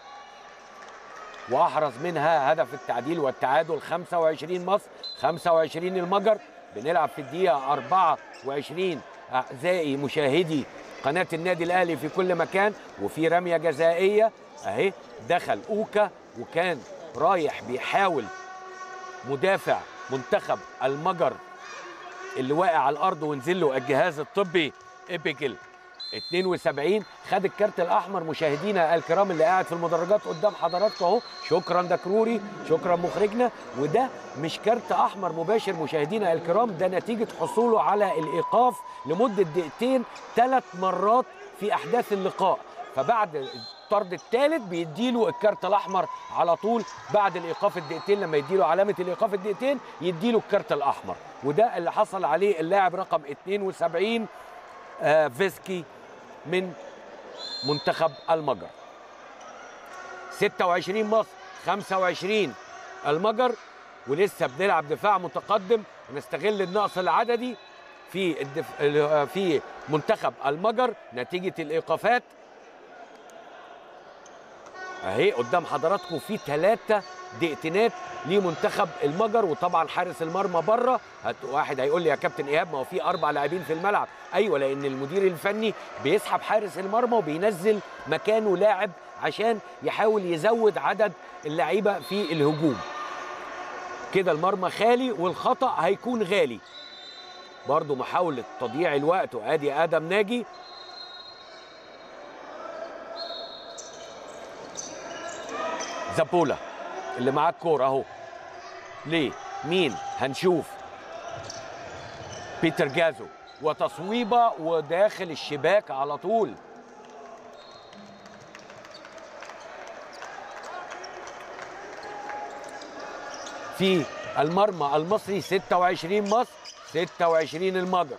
واحرز منها هدف التعديل والتعادل 25 مصر 25 المجر بنلعب في الدقيقه 24 اعزائي مشاهدي قناه النادي الاهلي في كل مكان وفي رميه جزائيه اهي دخل اوكا وكان رايح بيحاول مدافع منتخب المجر اللي واقع على الارض ونزل له الجهاز الطبي ايبيكل 72 خد الكارت الاحمر مشاهدينا الكرام اللي قاعد في المدرجات قدام حضراتكم اهو شكرا دكروري شكرا مخرجنا وده مش كارت احمر مباشر مشاهدينا الكرام ده نتيجه حصوله على الايقاف لمده دقيقتين ثلاث مرات في احداث اللقاء فبعد الطرد الثالث بيديله الكارت الاحمر على طول بعد الايقاف الدقيقتين لما يديله علامه الايقاف الدقيقتين يديله الكارت الاحمر وده اللي حصل عليه اللاعب رقم 72 آه فيسكي من منتخب المجر 26 مصر 25 المجر ولسه بنلعب دفاع متقدم ونستغل النقص العددي في الدف... في منتخب المجر نتيجه الايقافات اهي قدام حضراتكم في ثلاثة دقيقتينات لمنتخب المجر وطبعا حارس المرمى بره هت... واحد هيقول لي يا كابتن ايهاب ما هو في اربع لاعبين في الملعب ايوه لان المدير الفني بيسحب حارس المرمى وبينزل مكانه لاعب عشان يحاول يزود عدد اللعيبه في الهجوم كده المرمى خالي والخطا هيكون غالي برضو محاولة تضييع الوقت وادي ادم ناجي زابولا اللي معاه الكورة اهو ليه مين هنشوف بيتر جازو وتصويبة وداخل الشباك على طول في المرمى المصري 26 مصر 26 المجر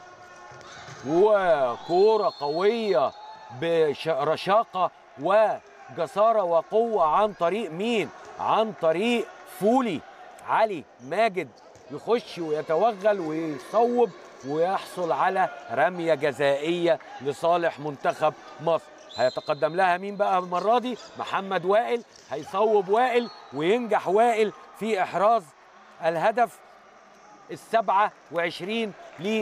وكورة قوية برشاقة وجسارة وقوة عن طريق مين؟ عن طريق فولي علي ماجد يخش ويتوغل ويصوب ويحصل على رمية جزائية لصالح منتخب مصر هيتقدم لها مين بقى المرة دي؟ محمد وائل هيصوب وائل وينجح وائل في إحراز الهدف السبعة وعشرين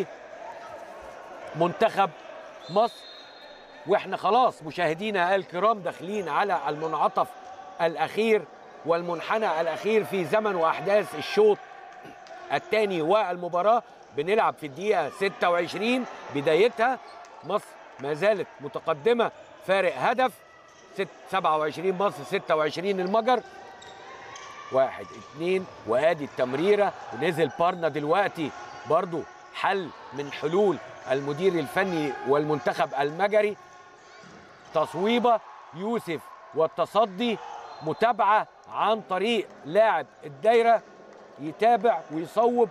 لمنتخب مصر واحنا خلاص مشاهدينا الكرام داخلين على المنعطف الأخير والمنحنى الأخير في زمن وأحداث الشوط الثاني والمباراة بنلعب في الدقيقة 26 بدايتها مصر ما زالت متقدمة فارق هدف 27 مصر 26 المجر واحد اتنين وادي التمريره ونزل بارنا دلوقتي برضو حل من حلول المدير الفني والمنتخب المجري تصويبه يوسف والتصدي متابعه عن طريق لاعب الدايره يتابع ويصوب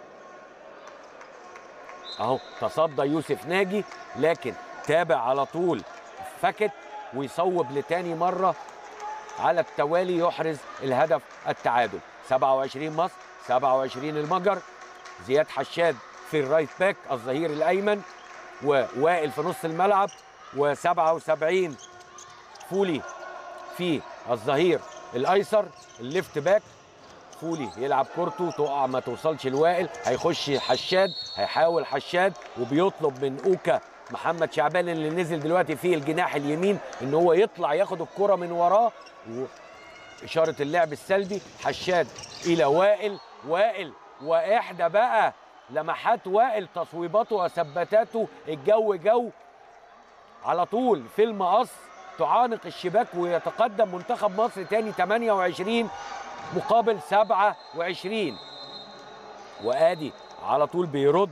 اهو تصدى يوسف ناجي لكن تابع على طول فكت ويصوب لتاني مره على التوالي يحرز الهدف التعادل 27 مصر 27 المجر زياد حشاد في الرايت باك الظهير الايمن ووائل في نص الملعب و77 فولي في الظهير الايسر الليفت باك فولي يلعب كورته تقع ما توصلش لوائل هيخش حشاد هيحاول حشاد وبيطلب من اوكا محمد شعبان اللي نزل دلوقتي في الجناح اليمين ان هو يطلع ياخد الكره من وراه وإشارة اللعب السلبي حشاد إلى وائل وائل وإحدى بقى لمحات وائل تصويباته وثباتاته الجو جو على طول في المقص تعانق الشباك ويتقدم منتخب مصر تاني 28 مقابل 27 وادي على طول بيرد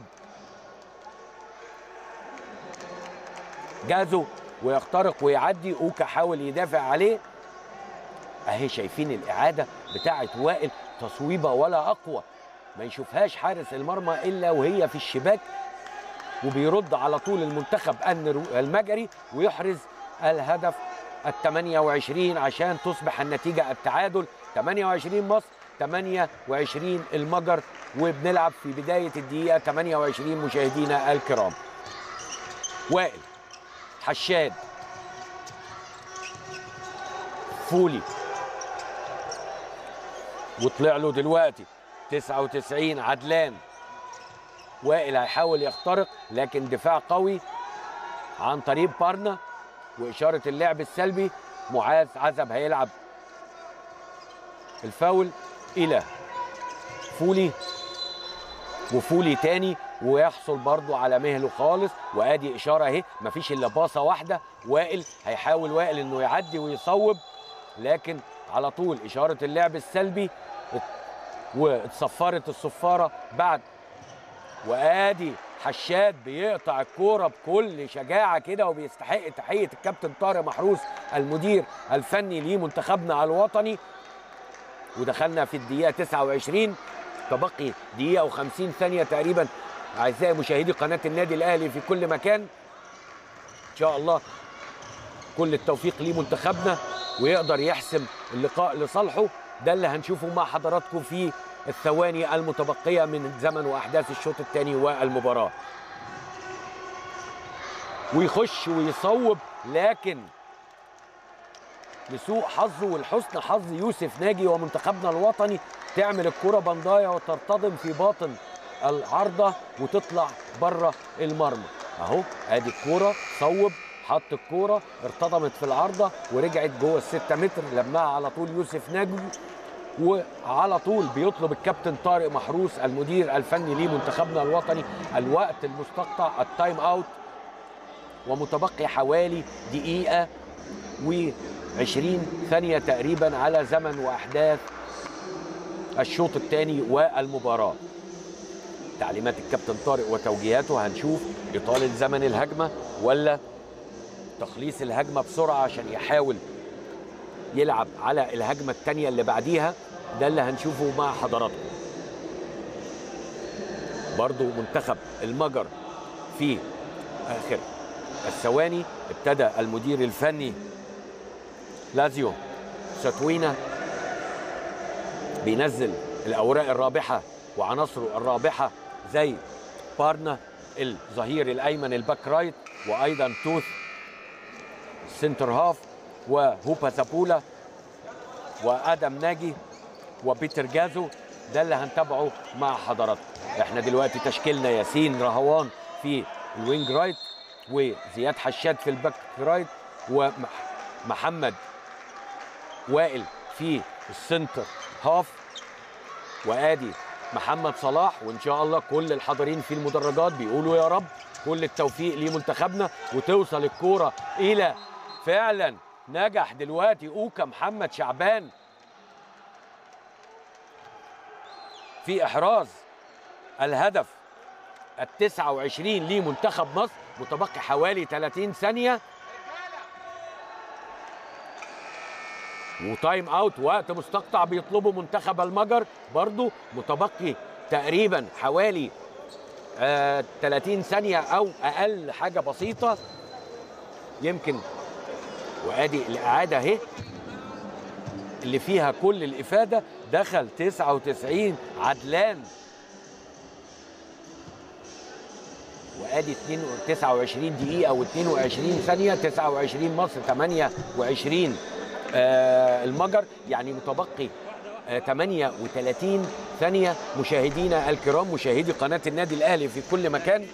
جازو ويخترق ويعدي اوكا حاول يدافع عليه اهي شايفين الاعاده بتاعه وائل تصويبه ولا اقوى ما يشوفهاش حارس المرمى الا وهي في الشباك وبيرد على طول المنتخب المجري ويحرز الهدف ال 28 عشان تصبح النتيجه التعادل 28 مصر 28 المجر وبنلعب في بدايه الدقيقه 28 مشاهدينا الكرام وائل حشاد فولي وطلع له دلوقتي 99 عدلان وائل هيحاول يخترق لكن دفاع قوي عن طريق بارنا وإشارة اللعب السلبي معاذ عزب هيلعب الفاول إلى فولي وفولي تاني ويحصل برضو على مهله خالص وادي اشاره اهي مفيش الا باصه واحده وائل هيحاول وائل انه يعدي ويصوب لكن على طول اشاره اللعب السلبي واتصفرت الصفاره بعد وادي حشاد بيقطع الكوره بكل شجاعه كده وبيستحق تحيه الكابتن طارق محروس المدير الفني لمنتخبنا الوطني ودخلنا في الدقيقه 29 تبقي دقيقه و50 ثانيه تقريبا اعزائي مشاهدي قناه النادي الاهلي في كل مكان ان شاء الله كل التوفيق لمنتخبنا ويقدر يحسم اللقاء لصالحه ده اللي هنشوفه مع حضراتكم في الثواني المتبقيه من زمن واحداث الشوط الثاني والمباراه ويخش ويصوب لكن لسوء حظه ولحسن حظ يوسف ناجي ومنتخبنا الوطني تعمل الكرة بنداية وترتضم في باطن العارضة وتطلع بره المرمى اهو ادي الكورة صوب حط الكورة ارتضمت في العارضة ورجعت جوه الستة متر لمها على طول يوسف ناجي وعلى طول بيطلب الكابتن طارق محروس المدير الفني لمنتخبنا الوطني الوقت المستقطع التايم اوت ومتبقي حوالي دقيقة و20 ثانية تقريبا على زمن وأحداث الشوط الثاني والمباراة تعليمات الكابتن طارق وتوجيهاته هنشوف إطالة زمن الهجمة ولا تخليص الهجمة بسرعة عشان يحاول يلعب على الهجمة الثانية اللي بعديها ده اللي هنشوفه مع حضراتكم برضو منتخب المجر في آخر الثواني ابتدى المدير الفني لازيو ساتوينا بينزل الاوراق الرابحه وعناصره الرابحه زي بارنا الظهير الايمن الباك رايت وايضا توث سنتر هاف وهوبا زابولا وادم ناجي وبيتر جازو ده اللي هنتابعه مع حضراتكم احنا دلوقتي تشكيلنا ياسين رهوان في الوينج رايت وزياد حشاد في الباك رايت ومحمد وائل في السنتر هاف وادي محمد صلاح وان شاء الله كل الحاضرين في المدرجات بيقولوا يا رب كل التوفيق لمنتخبنا وتوصل الكوره الى فعلا نجح دلوقتي اوكا محمد شعبان في احراز الهدف ال 29 لمنتخب مصر متبقي حوالي 30 ثانيه وتايم اوت وقت مستقطع بيطلبه منتخب المجر برضو متبقي تقريبا حوالي آه 30 ثانيه او اقل حاجه بسيطه يمكن وادي الاعاده اهي اللي فيها كل الافاده دخل 99 عدلان وادي 29 دقيقه و22 ثانيه 29 مصر 28 آه المجر يعني متبقي آه 38 ثانيه مشاهدينا الكرام مشاهدي قناه النادي الاهلي في كل مكان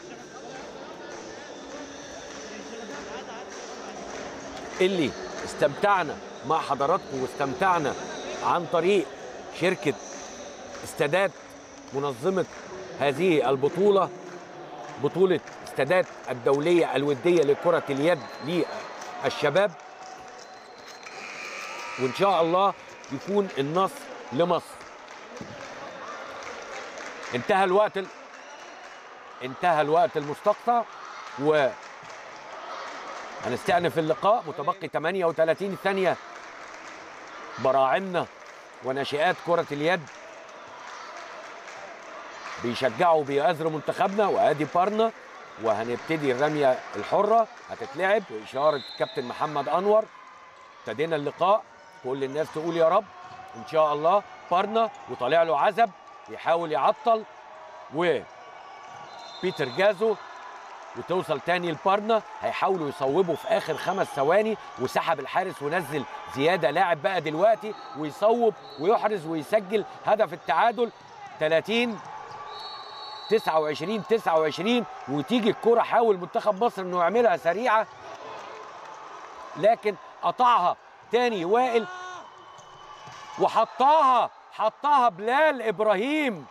اللي استمتعنا مع حضراتكم واستمتعنا عن طريق شركه استادات منظمه هذه البطوله بطوله استادات الدوليه الوديه لكره اليد للشباب وان شاء الله يكون النصر لمصر انتهى الوقت ال... انتهى الوقت المستقطع و هنستأنف اللقاء متبقي 38 ثانية براعمنا وناشئات كرة اليد بيشجعوا بيأذروا منتخبنا وادي بارنا وهنبتدي الرمية الحرة هتتلعب وإشارة كابتن محمد أنور ابتدينا اللقاء كل الناس تقول يا رب ان شاء الله بارنا وطالع له عزب يحاول يعطل و بيتر جازو وتوصل تاني لبارنا هيحاولوا يصوبوا في اخر خمس ثواني وسحب الحارس ونزل زياده لاعب بقى دلوقتي ويصوب ويحرز ويسجل هدف التعادل 30 29 29 وتيجي الكرة حاول منتخب مصر انه يعملها سريعه لكن قطعها تاني وائل وحطاها حطاها بلال ابراهيم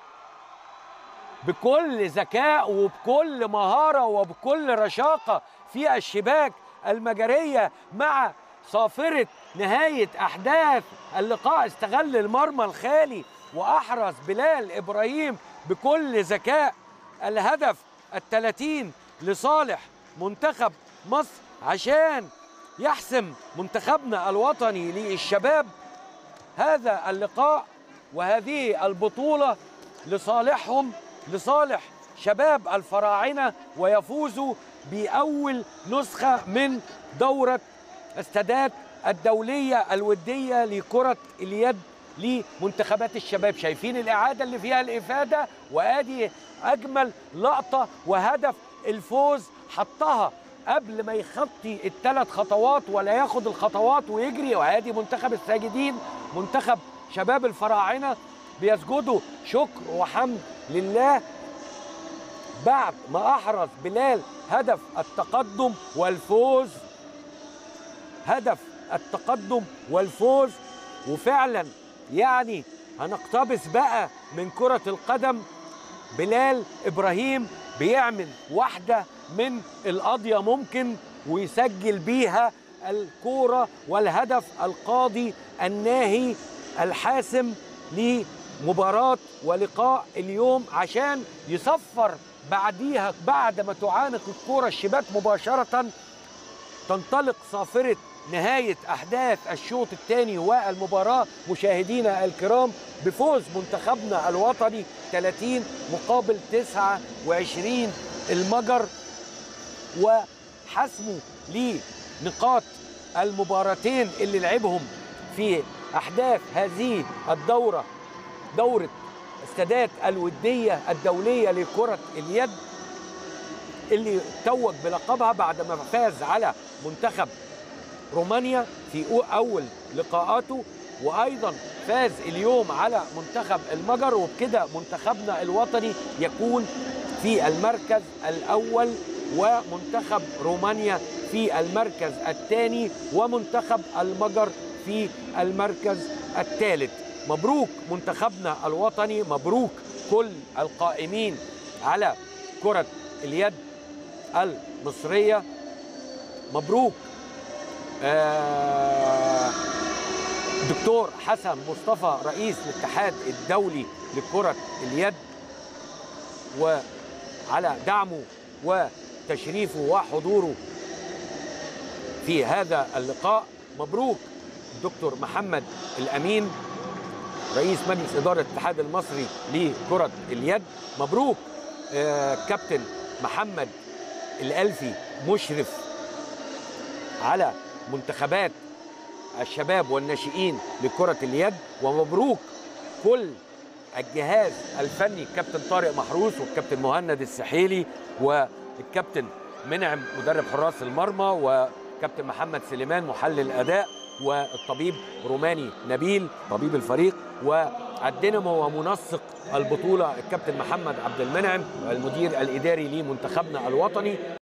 بكل ذكاء وبكل مهاره وبكل رشاقه في الشباك المجريه مع صافره نهايه احداث اللقاء استغل المرمى الخالي واحرز بلال ابراهيم بكل ذكاء الهدف الثلاثين لصالح منتخب مصر عشان يحسم منتخبنا الوطني للشباب هذا اللقاء وهذه البطولة لصالحهم لصالح شباب الفراعنة ويفوزوا بأول نسخة من دورة استادات الدوليه الوديه لكره اليد لمنتخبات الشباب شايفين الاعاده اللي فيها الافاده وادي اجمل لقطه وهدف الفوز حطها قبل ما يخطي الثلاث خطوات ولا ياخد الخطوات ويجري وادي منتخب الساجدين منتخب شباب الفراعنه بيسجدوا شكر وحمد لله بعد ما احرز بلال هدف التقدم والفوز هدف التقدم والفوز وفعلا يعني هنقتبس بقى من كرة القدم بلال إبراهيم بيعمل واحدة من القضية ممكن ويسجل بيها الكورة والهدف القاضي الناهي الحاسم لمباراة ولقاء اليوم عشان يصفر بعديها بعد ما تعانق الكورة الشباك مباشرة تنطلق صافرة نهاية أحداث الشوط الثاني والمباراة مشاهدينا الكرام بفوز منتخبنا الوطني 30 مقابل 29 المجر وحسمه لنقاط المباراتين اللي لعبهم في أحداث هذه الدورة دورة السادات الودية الدولية لكرة اليد اللي توج بلقبها بعد ما فاز على منتخب رومانيا في اول لقاءاته وايضا فاز اليوم على منتخب المجر وبكده منتخبنا الوطني يكون في المركز الاول ومنتخب رومانيا في المركز الثاني ومنتخب المجر في المركز الثالث مبروك منتخبنا الوطني مبروك كل القائمين على كرة اليد المصرية مبروك آه دكتور حسن مصطفى رئيس الاتحاد الدولي لكرة اليد وعلى دعمه وتشريفه وحضوره في هذا اللقاء مبروك دكتور محمد الأمين رئيس مجلس إدارة الاتحاد المصري لكرة اليد مبروك آه كابتن محمد الألفي مشرف على منتخبات الشباب والناشئين لكرة اليد ومبروك كل الجهاز الفني الكابتن طارق محروس والكابتن مهند السحيلي والكابتن منعم مدرب حراس المرمى وكابتن محمد سليمان محلل الأداء والطبيب روماني نبيل طبيب الفريق والدينامو ومنسق البطولة الكابتن محمد عبد المنعم المدير الإداري لمنتخبنا الوطني